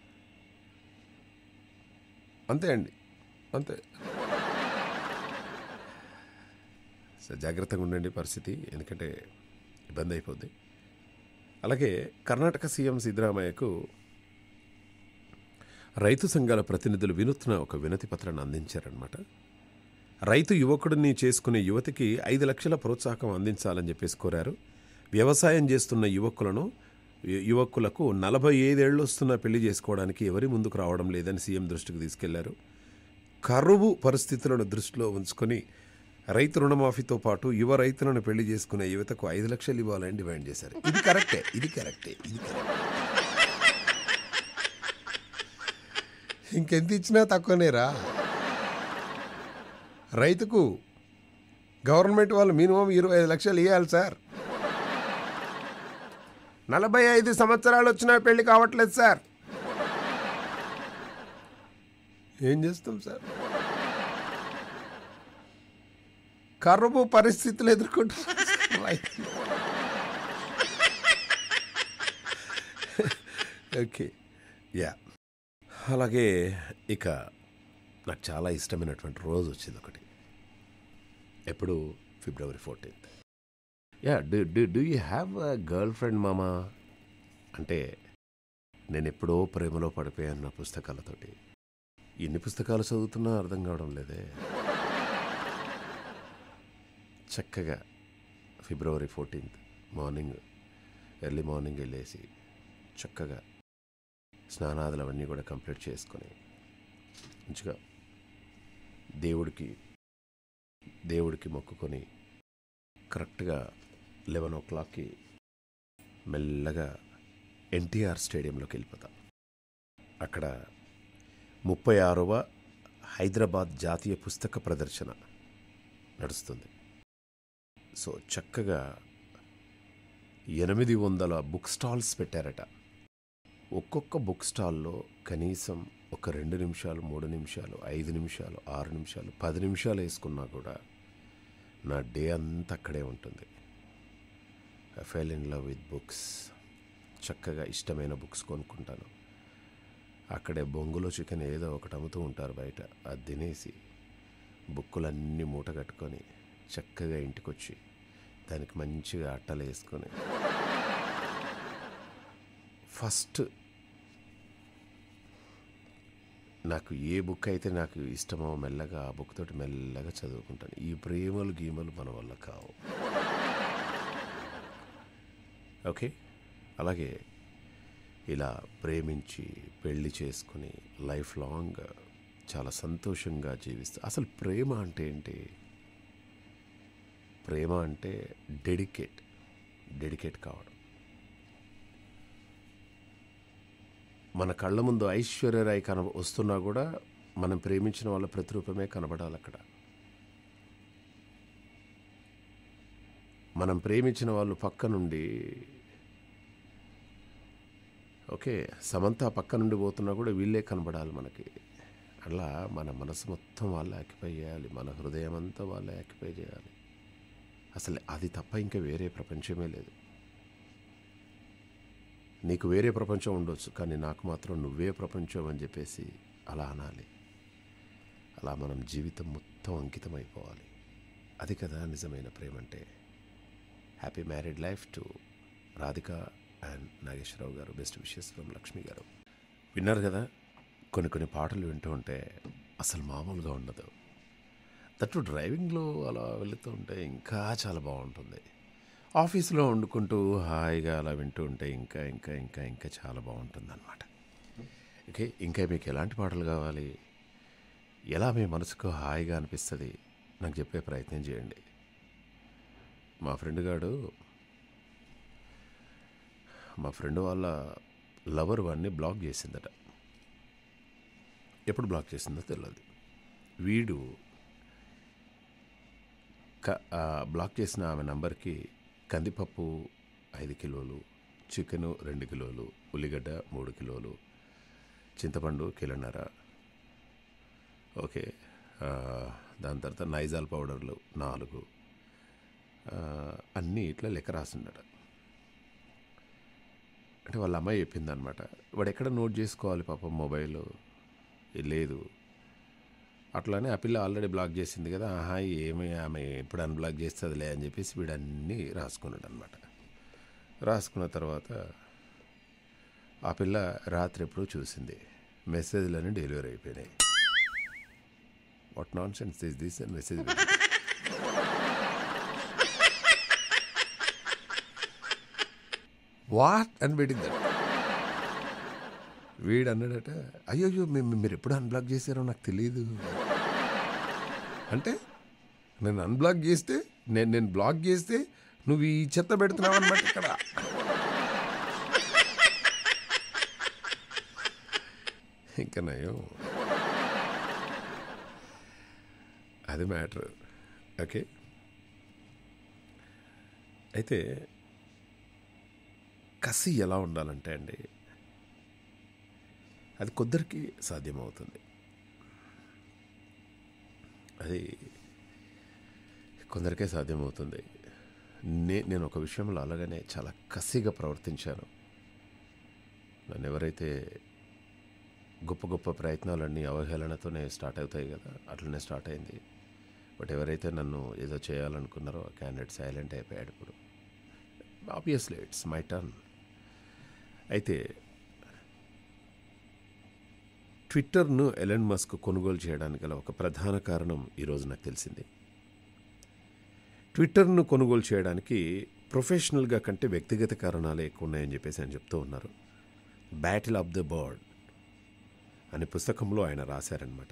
అంతే అండి అంతే సో జాగ్రత్తగా ఉండండి పరిస్థితి ఎందుకంటే ఇబ్బంది అయిపోద్ది అలాగే కర్ణాటక సీఎం సిద్ధరామయ్యకు రైతు సంఘాల ప్రతినిధులు వినూత్న ఒక వినతి పత్రాన్ని అందించారనమాట రైతు యువకుడిని చేసుకునే యువతికి ఐదు లక్షల ప్రోత్సాహం అందించాలని చెప్పేసి కోరారు వ్యవసాయం చేస్తున్న యువకులను యు- యువకులకు నలభై ఐదేళ్ళు వస్తున్న పెళ్లి చేసుకోవడానికి ఎవరి ముందుకు రావడం లేదని సీఎం దృష్టికి తీసుకెళ్లారు కరువు పరిస్థితులను దృష్టిలో ఉంచుకొని రైతు రుణమాఫీతో పాటు యువ రైతులను పెళ్లి చేసుకునే యువతకు ఐదు లక్షలు ఇవ్వాలని డిమాండ్ చేశారు ఇది కరెక్టే ఇది కరెక్టే ఇది కరెక్టే ఇంకెంత ఇచ్చినా తక్కువనేరా రైతుకు గవర్నమెంట్ వాళ్ళు మినిమం ఇరవై ఐదు లక్షలు ఇవ్వాలి సార్ నలభై ఐదు సంవత్సరాలు వచ్చినా పెళ్లి కావట్లేదు సార్ ఏం చేస్తాం సార్ కరువు పరిస్థితులు ఎదుర్కొంటున్నాం రైతులు. ఓకే యా అలాగే ఇక నాకు చాలా ఇష్టమైనటువంటి రోజు వచ్చింది ఒకటి ఎప్పుడు February fourteenth yeah do do do you have a girlfriend మామా అంటే నేను ఎప్పుడో ప్రేమలో పడిపోయాను నా పుస్తకాలతోటి ఎన్ని పుస్తకాలు చదువుతున్నా అర్థం కావడం లేదే చక్కగా February fourteenth morning early morning వెళ్ళేసి చక్కగా స్నానాదులు అవన్నీ కూడా కంప్లీట్ చేసుకొని మంచిగా దేవుడికి దేవుడికి మొక్కుకొని కరెక్ట్గా లెవెన్ ఓ క్లాక్కి మెల్లగా ఎన్టీఆర్ స్టేడియంలోకి వెళ్ళిపోతా అక్కడ ముప్పై ఆరవ హైదరాబాద్ జాతీయ పుస్తక ప్రదర్శన నడుస్తుంది సో చక్కగా ఎనిమిది వందల బుక్ స్టాల్స్ పెట్టారట ఒక్కొక్క బుక్ స్టాల్లో కనీసం ఒక రెండు నిమిషాలు మూడు నిమిషాలు ఐదు నిమిషాలు ఆరు నిమిషాలు పది నిమిషాలు వేసుకున్నా కూడా నా డే అంతా అక్కడే ఉంటుంది I fell in love with books చక్కగా ఇష్టమైన బుక్స్ కొనుక్కుంటాను అక్కడే బొంగులో చికెన్ ఏదో ఒకటి అమ్ముతూ ఉంటారు బయట అది తినేసి బుక్కులన్నీ మూట కట్టుకొని చక్కగా ఇంటికొచ్చి దానికి మంచిగా అట్టలు వేసుకొని ఫస్ట్ నాకు ఏ బుక్ అయితే నాకు ఇష్టమో మెల్లగా ఆ బుక్ తోటి మెల్లగా చదువుకుంటాను ఈ ప్రేమలు గీమలు మన వల్ల కావు ఓకే అలాగే ఇలా ప్రేమించి పెళ్లి చేసుకుని లైఫ్ లాంగ్ చాలా సంతోషంగా జీవిస్తా అసలు ప్రేమ అంటే ఏంటి ప్రేమ అంటే డెడికేట్ డెడికేట్ కావడం మన కళ్ళ ముందు ఐశ్వర్యరాయ్ కన వస్తున్నా కూడా మనం ప్రేమించిన వాళ్ళ ప్రతిరూపమే కనబడాలి అక్కడ మనం ప్రేమించిన వాళ్ళు పక్క నుండి ఓకే సమంత పక్క నుండి పోతున్నా కూడా వీళ్ళే కనబడాలి మనకి అలా మన మనసు మొత్తం వాళ్ళే ఆక్యుపై చేయాలి మన హృదయం అంతా వాళ్ళే ఆక్యుపై చేయాలి అసలు అది తప్ప ఇంకా వేరే ప్రపంచమే లేదు నీకు వేరే ప్రపంచం ఉండొచ్చు కానీ నాకు మాత్రం నువ్వే ప్రపంచం అని చెప్పేసి అలా అనాలి అలా మనం జీవితం మొత్తం అంకితం అయిపోవాలి అది కదా నిజమైన ప్రేమ అంటే happy married life to Radhika and Nageswararao గారు బెస్ట్ విషెస్ ఫ్రమ్ లక్ష్మి గారు విన్నారు కదా కొన్ని కొన్ని పాటలు వింటూ ఉంటే అసలు మామూలుగా ఉండదు దట్టు డ్రైవింగ్లో అలా వెళుతూ ఉంటే ఇంకా చాలా బాగుంటుంది ఆఫీస్లో వండుకుంటూ హాయిగా అలా వింటూ ఉంటే ఇంకా ఇంకా ఇంకా ఇంకా చాలా బాగుంటుంది అనమాట ఓకే ఇంకా మీకు ఎలాంటి పాటలు కావాలి ఎలా మీ మనసుకు హాయిగా అనిపిస్తుంది నాకు చెప్పే ప్రయత్నం చేయండి మా ఫ్రెండ్ గాడు మా ఫ్రెండ్ వాళ్ళ లవర్ వాడిని బ్లాక్ చేసిందట ఎప్పుడు బ్లాక్ చేసిందో తెలియదు వీడు క ఆ బ్లాక్ చేసిన ఆమె నంబర్కి కందిపప్పు ఐదు కిలోలు చికెను రెండు కిలోలు ఉల్లిగడ్డ మూడు కిలోలు చింతపండు కిలోన్నర ఓకే ఆ, దాని తర్వాత నైజాల్ పౌడర్లు నాలుగు ఆ, అన్నీ ఇట్లా లెక్క రాసిండట అంటే వాళ్ళ అమ్మాయి చెప్పింది అనమాట వాడు ఎక్కడ నోట్ చేసుకోవాలి పాపం మొబైల్ లేదు అట్లానే ఆ పిల్ల ఆల్రెడీ బ్లాక్ చేసింది కదా ఆహా ఏమి ఆమె ఎప్పుడు అన్బ్లాక్ చేస్తుందిలే అని చెప్పేసి వీడు అన్నీ రాసుకున్నాడు అనమాట రాసుకున్న తర్వాత ఆ పిల్ల రాత్రి ఎప్పుడూ చూసింది మెసేజ్లన్నీ డెలివరీ అయిపోయినాయి what nonsense this this and message what అని పెట్టింది వీడు అన్నాడట అయ్యో మేము మీరు ఎప్పుడు అన్బ్లాక్ చేశారో నాకు తెలియదు అంటే నేను అన్బ్లాక్ చేస్తే నేను నేను బ్లాక్ చేస్తే నువ్వు ఈ చెత్త పెడుతున్నావు అనమాట ఇక్కడ ఇంకా నయం అది మ్యాటర్ ఓకే అయితే కసి ఎలా ఉండాలంటే అండి అది కొందరికి సాధ్యమవుతుంది అది కొందరికే సాధ్యమవుతుంది నే నేను ఒక విషయంలో అలాగనే చాలా కసిగా ప్రవర్తించాను నన్ను ఎవరైతే గొప్ప గొప్ప ప్రయత్నాలన్నీ అవహేళనతోనే స్టార్ట్ అవుతాయి కదా అట్లనే స్టార్ట్ అయింది బట్ ఎవరైతే నన్ను ఏదో చేయాలనుకున్నారో ఆ క్యాండిడేట్ సైలెంట్ అయిపోయాడు ఇప్పుడు ఆబ్వియస్లీ ఇట్స్ మై టర్న్ అయితే ట్విట్టర్ను ఎలన్ మస్క్ కొనుగోలు చేయడానికి గల ఒక ప్రధాన కారణం ఈరోజు నాకు తెలిసింది ట్విట్టర్ను కొనుగోలు చేయడానికి ప్రొఫెషనల్గా కంటే వ్యక్తిగత కారణాలే ఎక్కువ ఉన్నాయని చెప్పేసి ఆయన చెప్తూ ఉన్నారు బ్యాటిల్ ఆఫ్ ద బర్డ్ అనే పుస్తకంలో ఆయన రాశారనమాట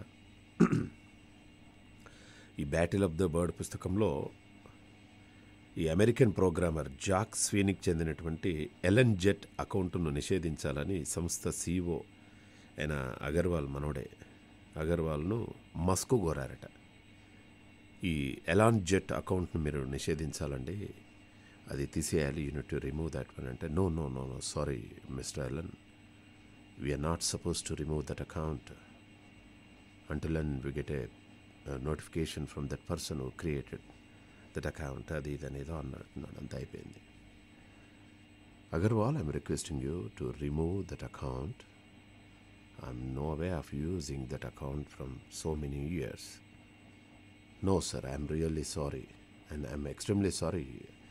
ఈ బ్యాటిల్ ఆఫ్ ద బర్డ్ పుస్తకంలో ఈ అమెరికన్ ప్రోగ్రామర్ జాక్ స్వీనికి చెందినటువంటి ఎలన్ జెట్ అకౌంట్ను నిషేధించాలని సంస్థ సీఓ అయిన అగర్వాల్ మనోడే అగర్వాల్ను మస్కు కోరారట ఈ ఎలాన్ జెట్ అకౌంట్ను మీరు నిషేధించాలండి అది తీసేయాలి you need to remove that one అంటే no no no no sorry mister Elon we are not suppose to remove that account until and we get a notification from that person who created that account అది ఇది అనేదో అన్నట్టున్నాడు అంత అయిపోయింది Agarwal I'm requesting you to remove that account I'm no way of using that account from so many years no sir I'm really sorry and I'm extremely sorry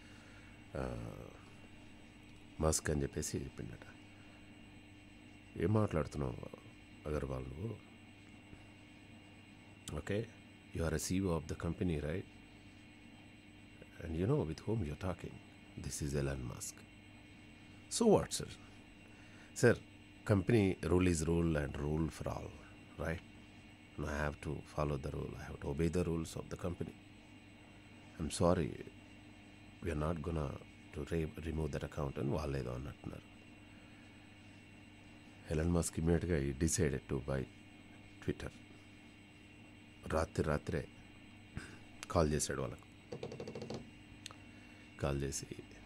Musk అని చెప్పేసి చెప్పిండట ఏం మాట్లాడుతున్నావు అగర్వాల్ నువ్వు okay you are a CEO of the company right and you know with whom you're talking this is Elon Musk so what sir sir company rule is rule and rule for all right I have to follow the rule. I have to obey the rules of the company. I'm sorry. We are not gonna to re- remove that account అని వాళ్ళేదో అన్నట్టున్నారు Elon Musk ఇమీడియట్గా ఈ decided to buy Twitter రాత్రి రాత్రే call చేశాడు వాళ్ళకు call చేసి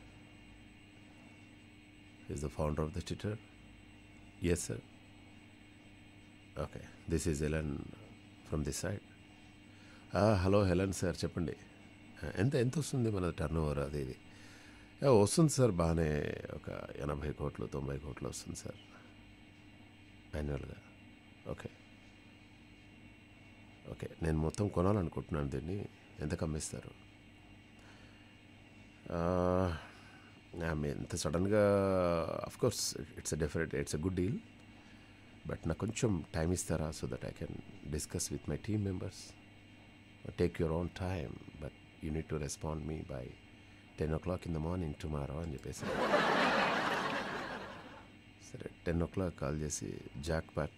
is the founder of the Twitter yes sir okay this is Elon from this side hello Elon sir చెప్పండి ఆ, ఎంత ఎంత వస్తుంది మన టర్న్ ఓవర్ అది ఇది ఆ, వస్తుంది సార్ బాగానే ఒక ఎనభై కోట్లు తొంభై కోట్లు వస్తుంది సార్ యాన్యువల్గా ఓకే ఓకే నేను మొత్తం కొనాలనుకుంటున్నాను దీన్ని ఎంత కమ్మిస్తారు ఎంత సడన్గా of course it's a different it's a good deal but నాకు కొంచెం టైం ఇస్తారా so that I can discuss with my team members take your own time but you need to respond me by ten o'clock in the morning tomorrow అని చెప్పేసి సరే ten o'clock call చేసి జాక్ but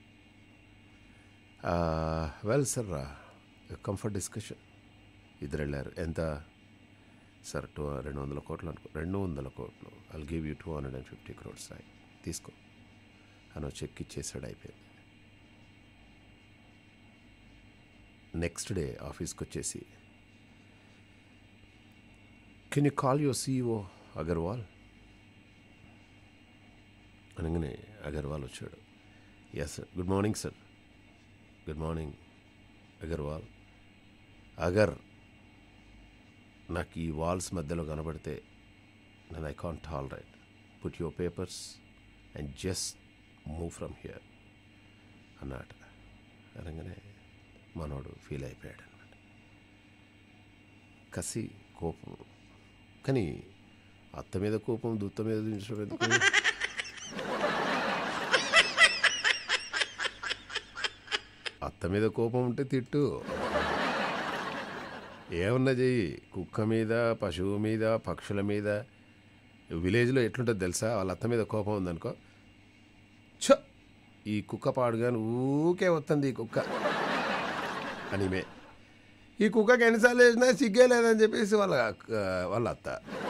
well sir comfort discussion ఇద్దరు వెళ్ళారు ఎంత sir two రెండు వందల కోట్లు అనుకో రెండు వందల కోట్లు I'll give you two hundred and fifty crores రాయి తీసుకో అని చెక్ ఇచ్చేసాడు అయిపోయింది నెక్స్ట్ డే ఆఫీస్కి వచ్చేసి can you call your CEO Agarwal అనగానే అగర్వాల్ వచ్చాడు yes sir good morning sir good morning Agarwal అగర్ నాకు ఈ వాల్స్ మధ్యలో కనబడితే నేను I can't tall right put your papers and just move from here అన్నాట అనగానే మనోడు ఫీల్ అయిపోయాడు అనమాట కసి కోపం కానీ అత్త మీద కోపం దుత్త మీద దించడం ఎందుకు అత్త మీద కోపం ఉంటే తిట్టు ఏమన్నా చెయ్యి కుక్క మీద పశువు మీద పక్షుల మీద విలేజ్లో ఎట్లుంటుంది తెలుసా వాళ్ళ అత్త మీద కోపం ఉందనుకో ఛ ఈ కుక్క పాడుగాని ఊకే వస్తుంది ఈ కుక్క అనిమే ఈ కుక్కకి ఎన్నిసార్లు వేసినా సిగ్గే లేదని చెప్పేసి వాళ్ళ వాళ్ళ అత్త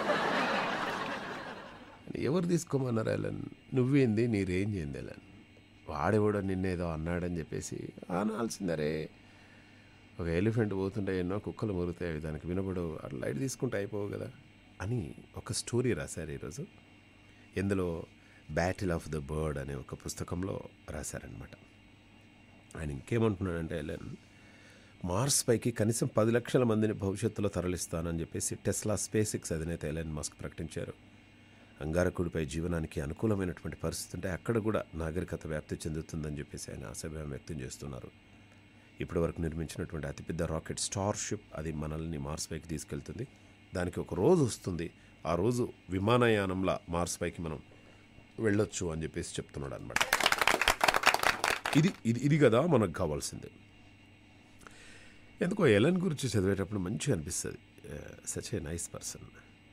ఎవరు తీసుకోమన్నారు ఎలన్ నువ్వేంది నీ రేంజ్ ఏంది ఎలన్ వాడెవడో నిన్నేదో అన్నాడని చెప్పేసి అనాల్సిందరే ఒక ఎలిఫెంట్ పోతుంటే ఎన్నో కుక్కలు మురుగుతాయి దానికి వినబడు అట్లా లైట్ తీసుకుంటే అయిపోవు కదా అని ఒక స్టోరీ రాశారు ఈరోజు ఇందులో బ్యాటిల్ ఆఫ్ ద బర్డ్ అనే ఒక పుస్తకంలో రాశారనమాట ఆయన ఇంకేమంటున్నాడంటే ఎలెన్ మార్స్ పైకి కనీసం పది లక్షల మందిని భవిష్యత్తులో తరలిస్తానని చెప్పేసి టెస్లా స్పేస్ ఎక్స్ అధినేత ఎలెన్ మస్క్ ప్రకటించారు అంగారకుడిపై జీవనానికి అనుకూలమైనటువంటి పరిస్థితి ఉంటే అక్కడ కూడా నాగరికత వ్యాప్తి చెందుతుందని చెప్పేసి ఆయన ఆశాభావం వ్యక్తం చేస్తున్నారు ఇప్పటి వరకు నిర్మించినటువంటి అతిపెద్ద రాకెట్ స్టార్షిప్ అది మనల్ని మార్స్ పైకి తీసుకెళ్తుంది దానికి ఒక రోజు వస్తుంది ఆ రోజు విమానయానంలా మార్స్ పైకి మనం వెళ్ళొచ్చు అని చెప్పేసి చెప్తున్నాడు అనమాట ఇది ఇది ఇది కదా మనకు కావాల్సింది ఎందుకో ఎలన్ గురించి చదివేటప్పుడు మంచిగా అనిపిస్తుంది సచ్ ఏ నైస్ పర్సన్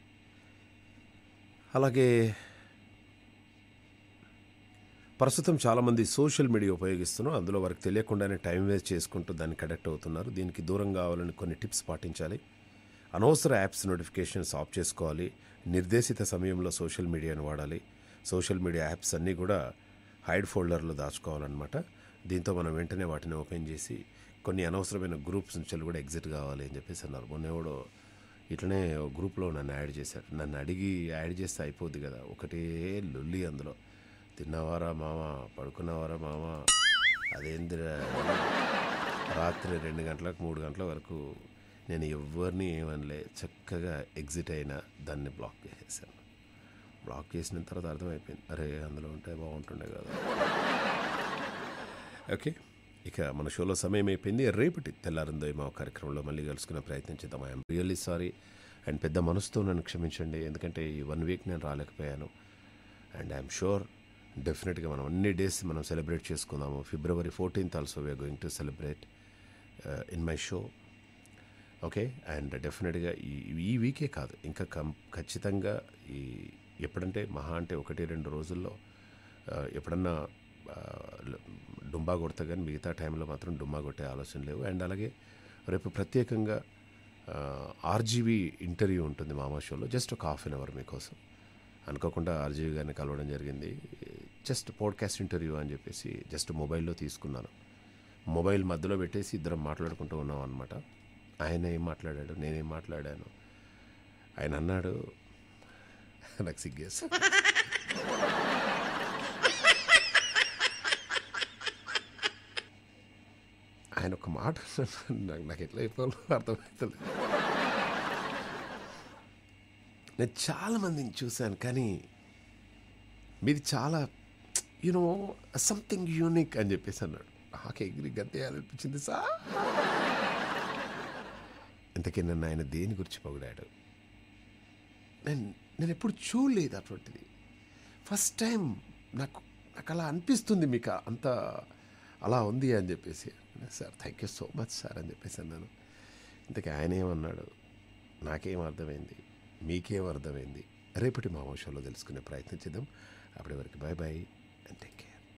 అలాగే ప్రస్తుతం చాలామంది సోషల్ మీడియా ఉపయోగిస్తున్నారు అందులో వారికి తెలియకుండానే టైం వేస్ట్ చేసుకుంటూ దాన్ని కనెక్ట్ అవుతున్నారు దీనికి దూరం కావాలని కొన్ని టిప్స్ పాటించాలి అనవసర యాప్స్ నోటిఫికేషన్స్ ఆఫ్ చేసుకోవాలి నిర్దేశిత సమయంలో సోషల్ మీడియాను వాడాలి సోషల్ మీడియా యాప్స్ అన్నీ కూడా హైడ్ ఫోల్డర్లో దాచుకోవాలన్నమాట దీంతో మనం వెంటనే వాటిని ఓపెన్ చేసి కొన్ని అనవసరమైన గ్రూప్స్ నుంచి కూడా ఎగ్జిట్ కావాలి అని చెప్పేసి అన్నారు మొన్న ఎవడో ఇట్లనే ఓ గ్రూప్లో నన్ను యాడ్ చేశారు నన్ను అడిగి యాడ్ చేస్తే అయిపోద్ది కదా ఒకటే లొల్లి అందులో తిన్నవారా మామ పడుకున్నవారా మామ అదేందిరా రాత్రి రెండు గంటలకు మూడు గంటల వరకు నేను ఎవరిని ఏమనలే చక్కగా ఎగ్జిట్ అయినా దాన్ని బ్లాక్ చేసేసాను బ్లాక్ చేసిన తర్వాత అర్థమైపోయింది అరే అందులో ఉంటే బాగుంటుండే కదా ఓకే ఇక మన షోలో సమయం అయిపోయింది రేపటి తెల్లారిందో ఏమో కార్యక్రమంలో మళ్ళీ కలుసుకునే ప్రయత్నం చేద్దాం ఐఎమ్ రియల్లీ సారీ అండ్ పెద్ద మనసుతో నన్ను క్షమించండి ఎందుకంటే ఈ వన్ వీక్ నేను రాలేకపోయాను అండ్ ఐఎమ్ షూర్ డెఫినెట్గా మనం అన్ని డేస్ మనం సెలబ్రేట్ చేసుకుందాము February fourteenth also we are going to celebrate in my show okay and డెఫినెట్గా ఈ ఈ వీకే కాదు ఇంకా కం ఖచ్చితంగా ఈ ఎప్పుడంటే మహా అంటే ఒకటి రెండు రోజుల్లో ఆ, ఎప్పుడన్నా ఆ, ల- డుంబా కొడతా కానీ మిగతా టైంలో మాత్రం డుంబా కొట్టే ఆలోచన లేవు అండ్ అలాగే రేపు ప్రత్యేకంగా ఆర్జీవీ ఇంటర్వ్యూ ఉంటుంది మామా షోలో జస్ట్ ఒక హాఫ్ అన్ అవర్ మీకోసం అనుకోకుండా ఆర్జీవీ గారిని కలవడం జరిగింది జస్ట్ పాడ్కాస్ట్ ఇంటర్వ్యూ అని చెప్పేసి జస్ట్ మొబైల్లో తీసుకున్నాను మొబైల్ మధ్యలో పెట్టేసి ఇద్దరం మాట్లాడుకుంటూ ఉన్నాం అనమాట ఆయన ఏం మాట్లాడాడు నేనేం మాట్లాడాను ఆయన అన్నాడు నాకు సిగ్గేసి ఆయన ఒక మాట అన్నాడు. నాకు నాకు ఎట్లా చెప్పాలో అర్థమవుతుంది నేను చాలా మందిని చూశాను కానీ మీది చాలా యూనో సంథింగ్ యూనిక్ అని చెప్పేసి అన్నాడు నాకు ఎగిరి గంతేయాలనిపించింది సా ఇంతకీ నన్ను ఆయన దేని గురించి పొగిడాడు నేను నేను ఎప్పుడు చూడలేదు అటువంటిది ఫస్ట్ టైం నాకు నాకు అలా అనిపిస్తుంది మీకు అంత అలా ఉంది అని చెప్పేసి sir thank you so much sir అని చెప్పేసి అన్నాను ఇంతకీ ఆయన ఏమన్నాడు నాకేం అర్థమైంది మీకేం అర్థమైంది రేపటి మా షోలో తెలుసుకునే ప్రయత్నం చేద్దాం అప్పటి వరకు bye bye and take care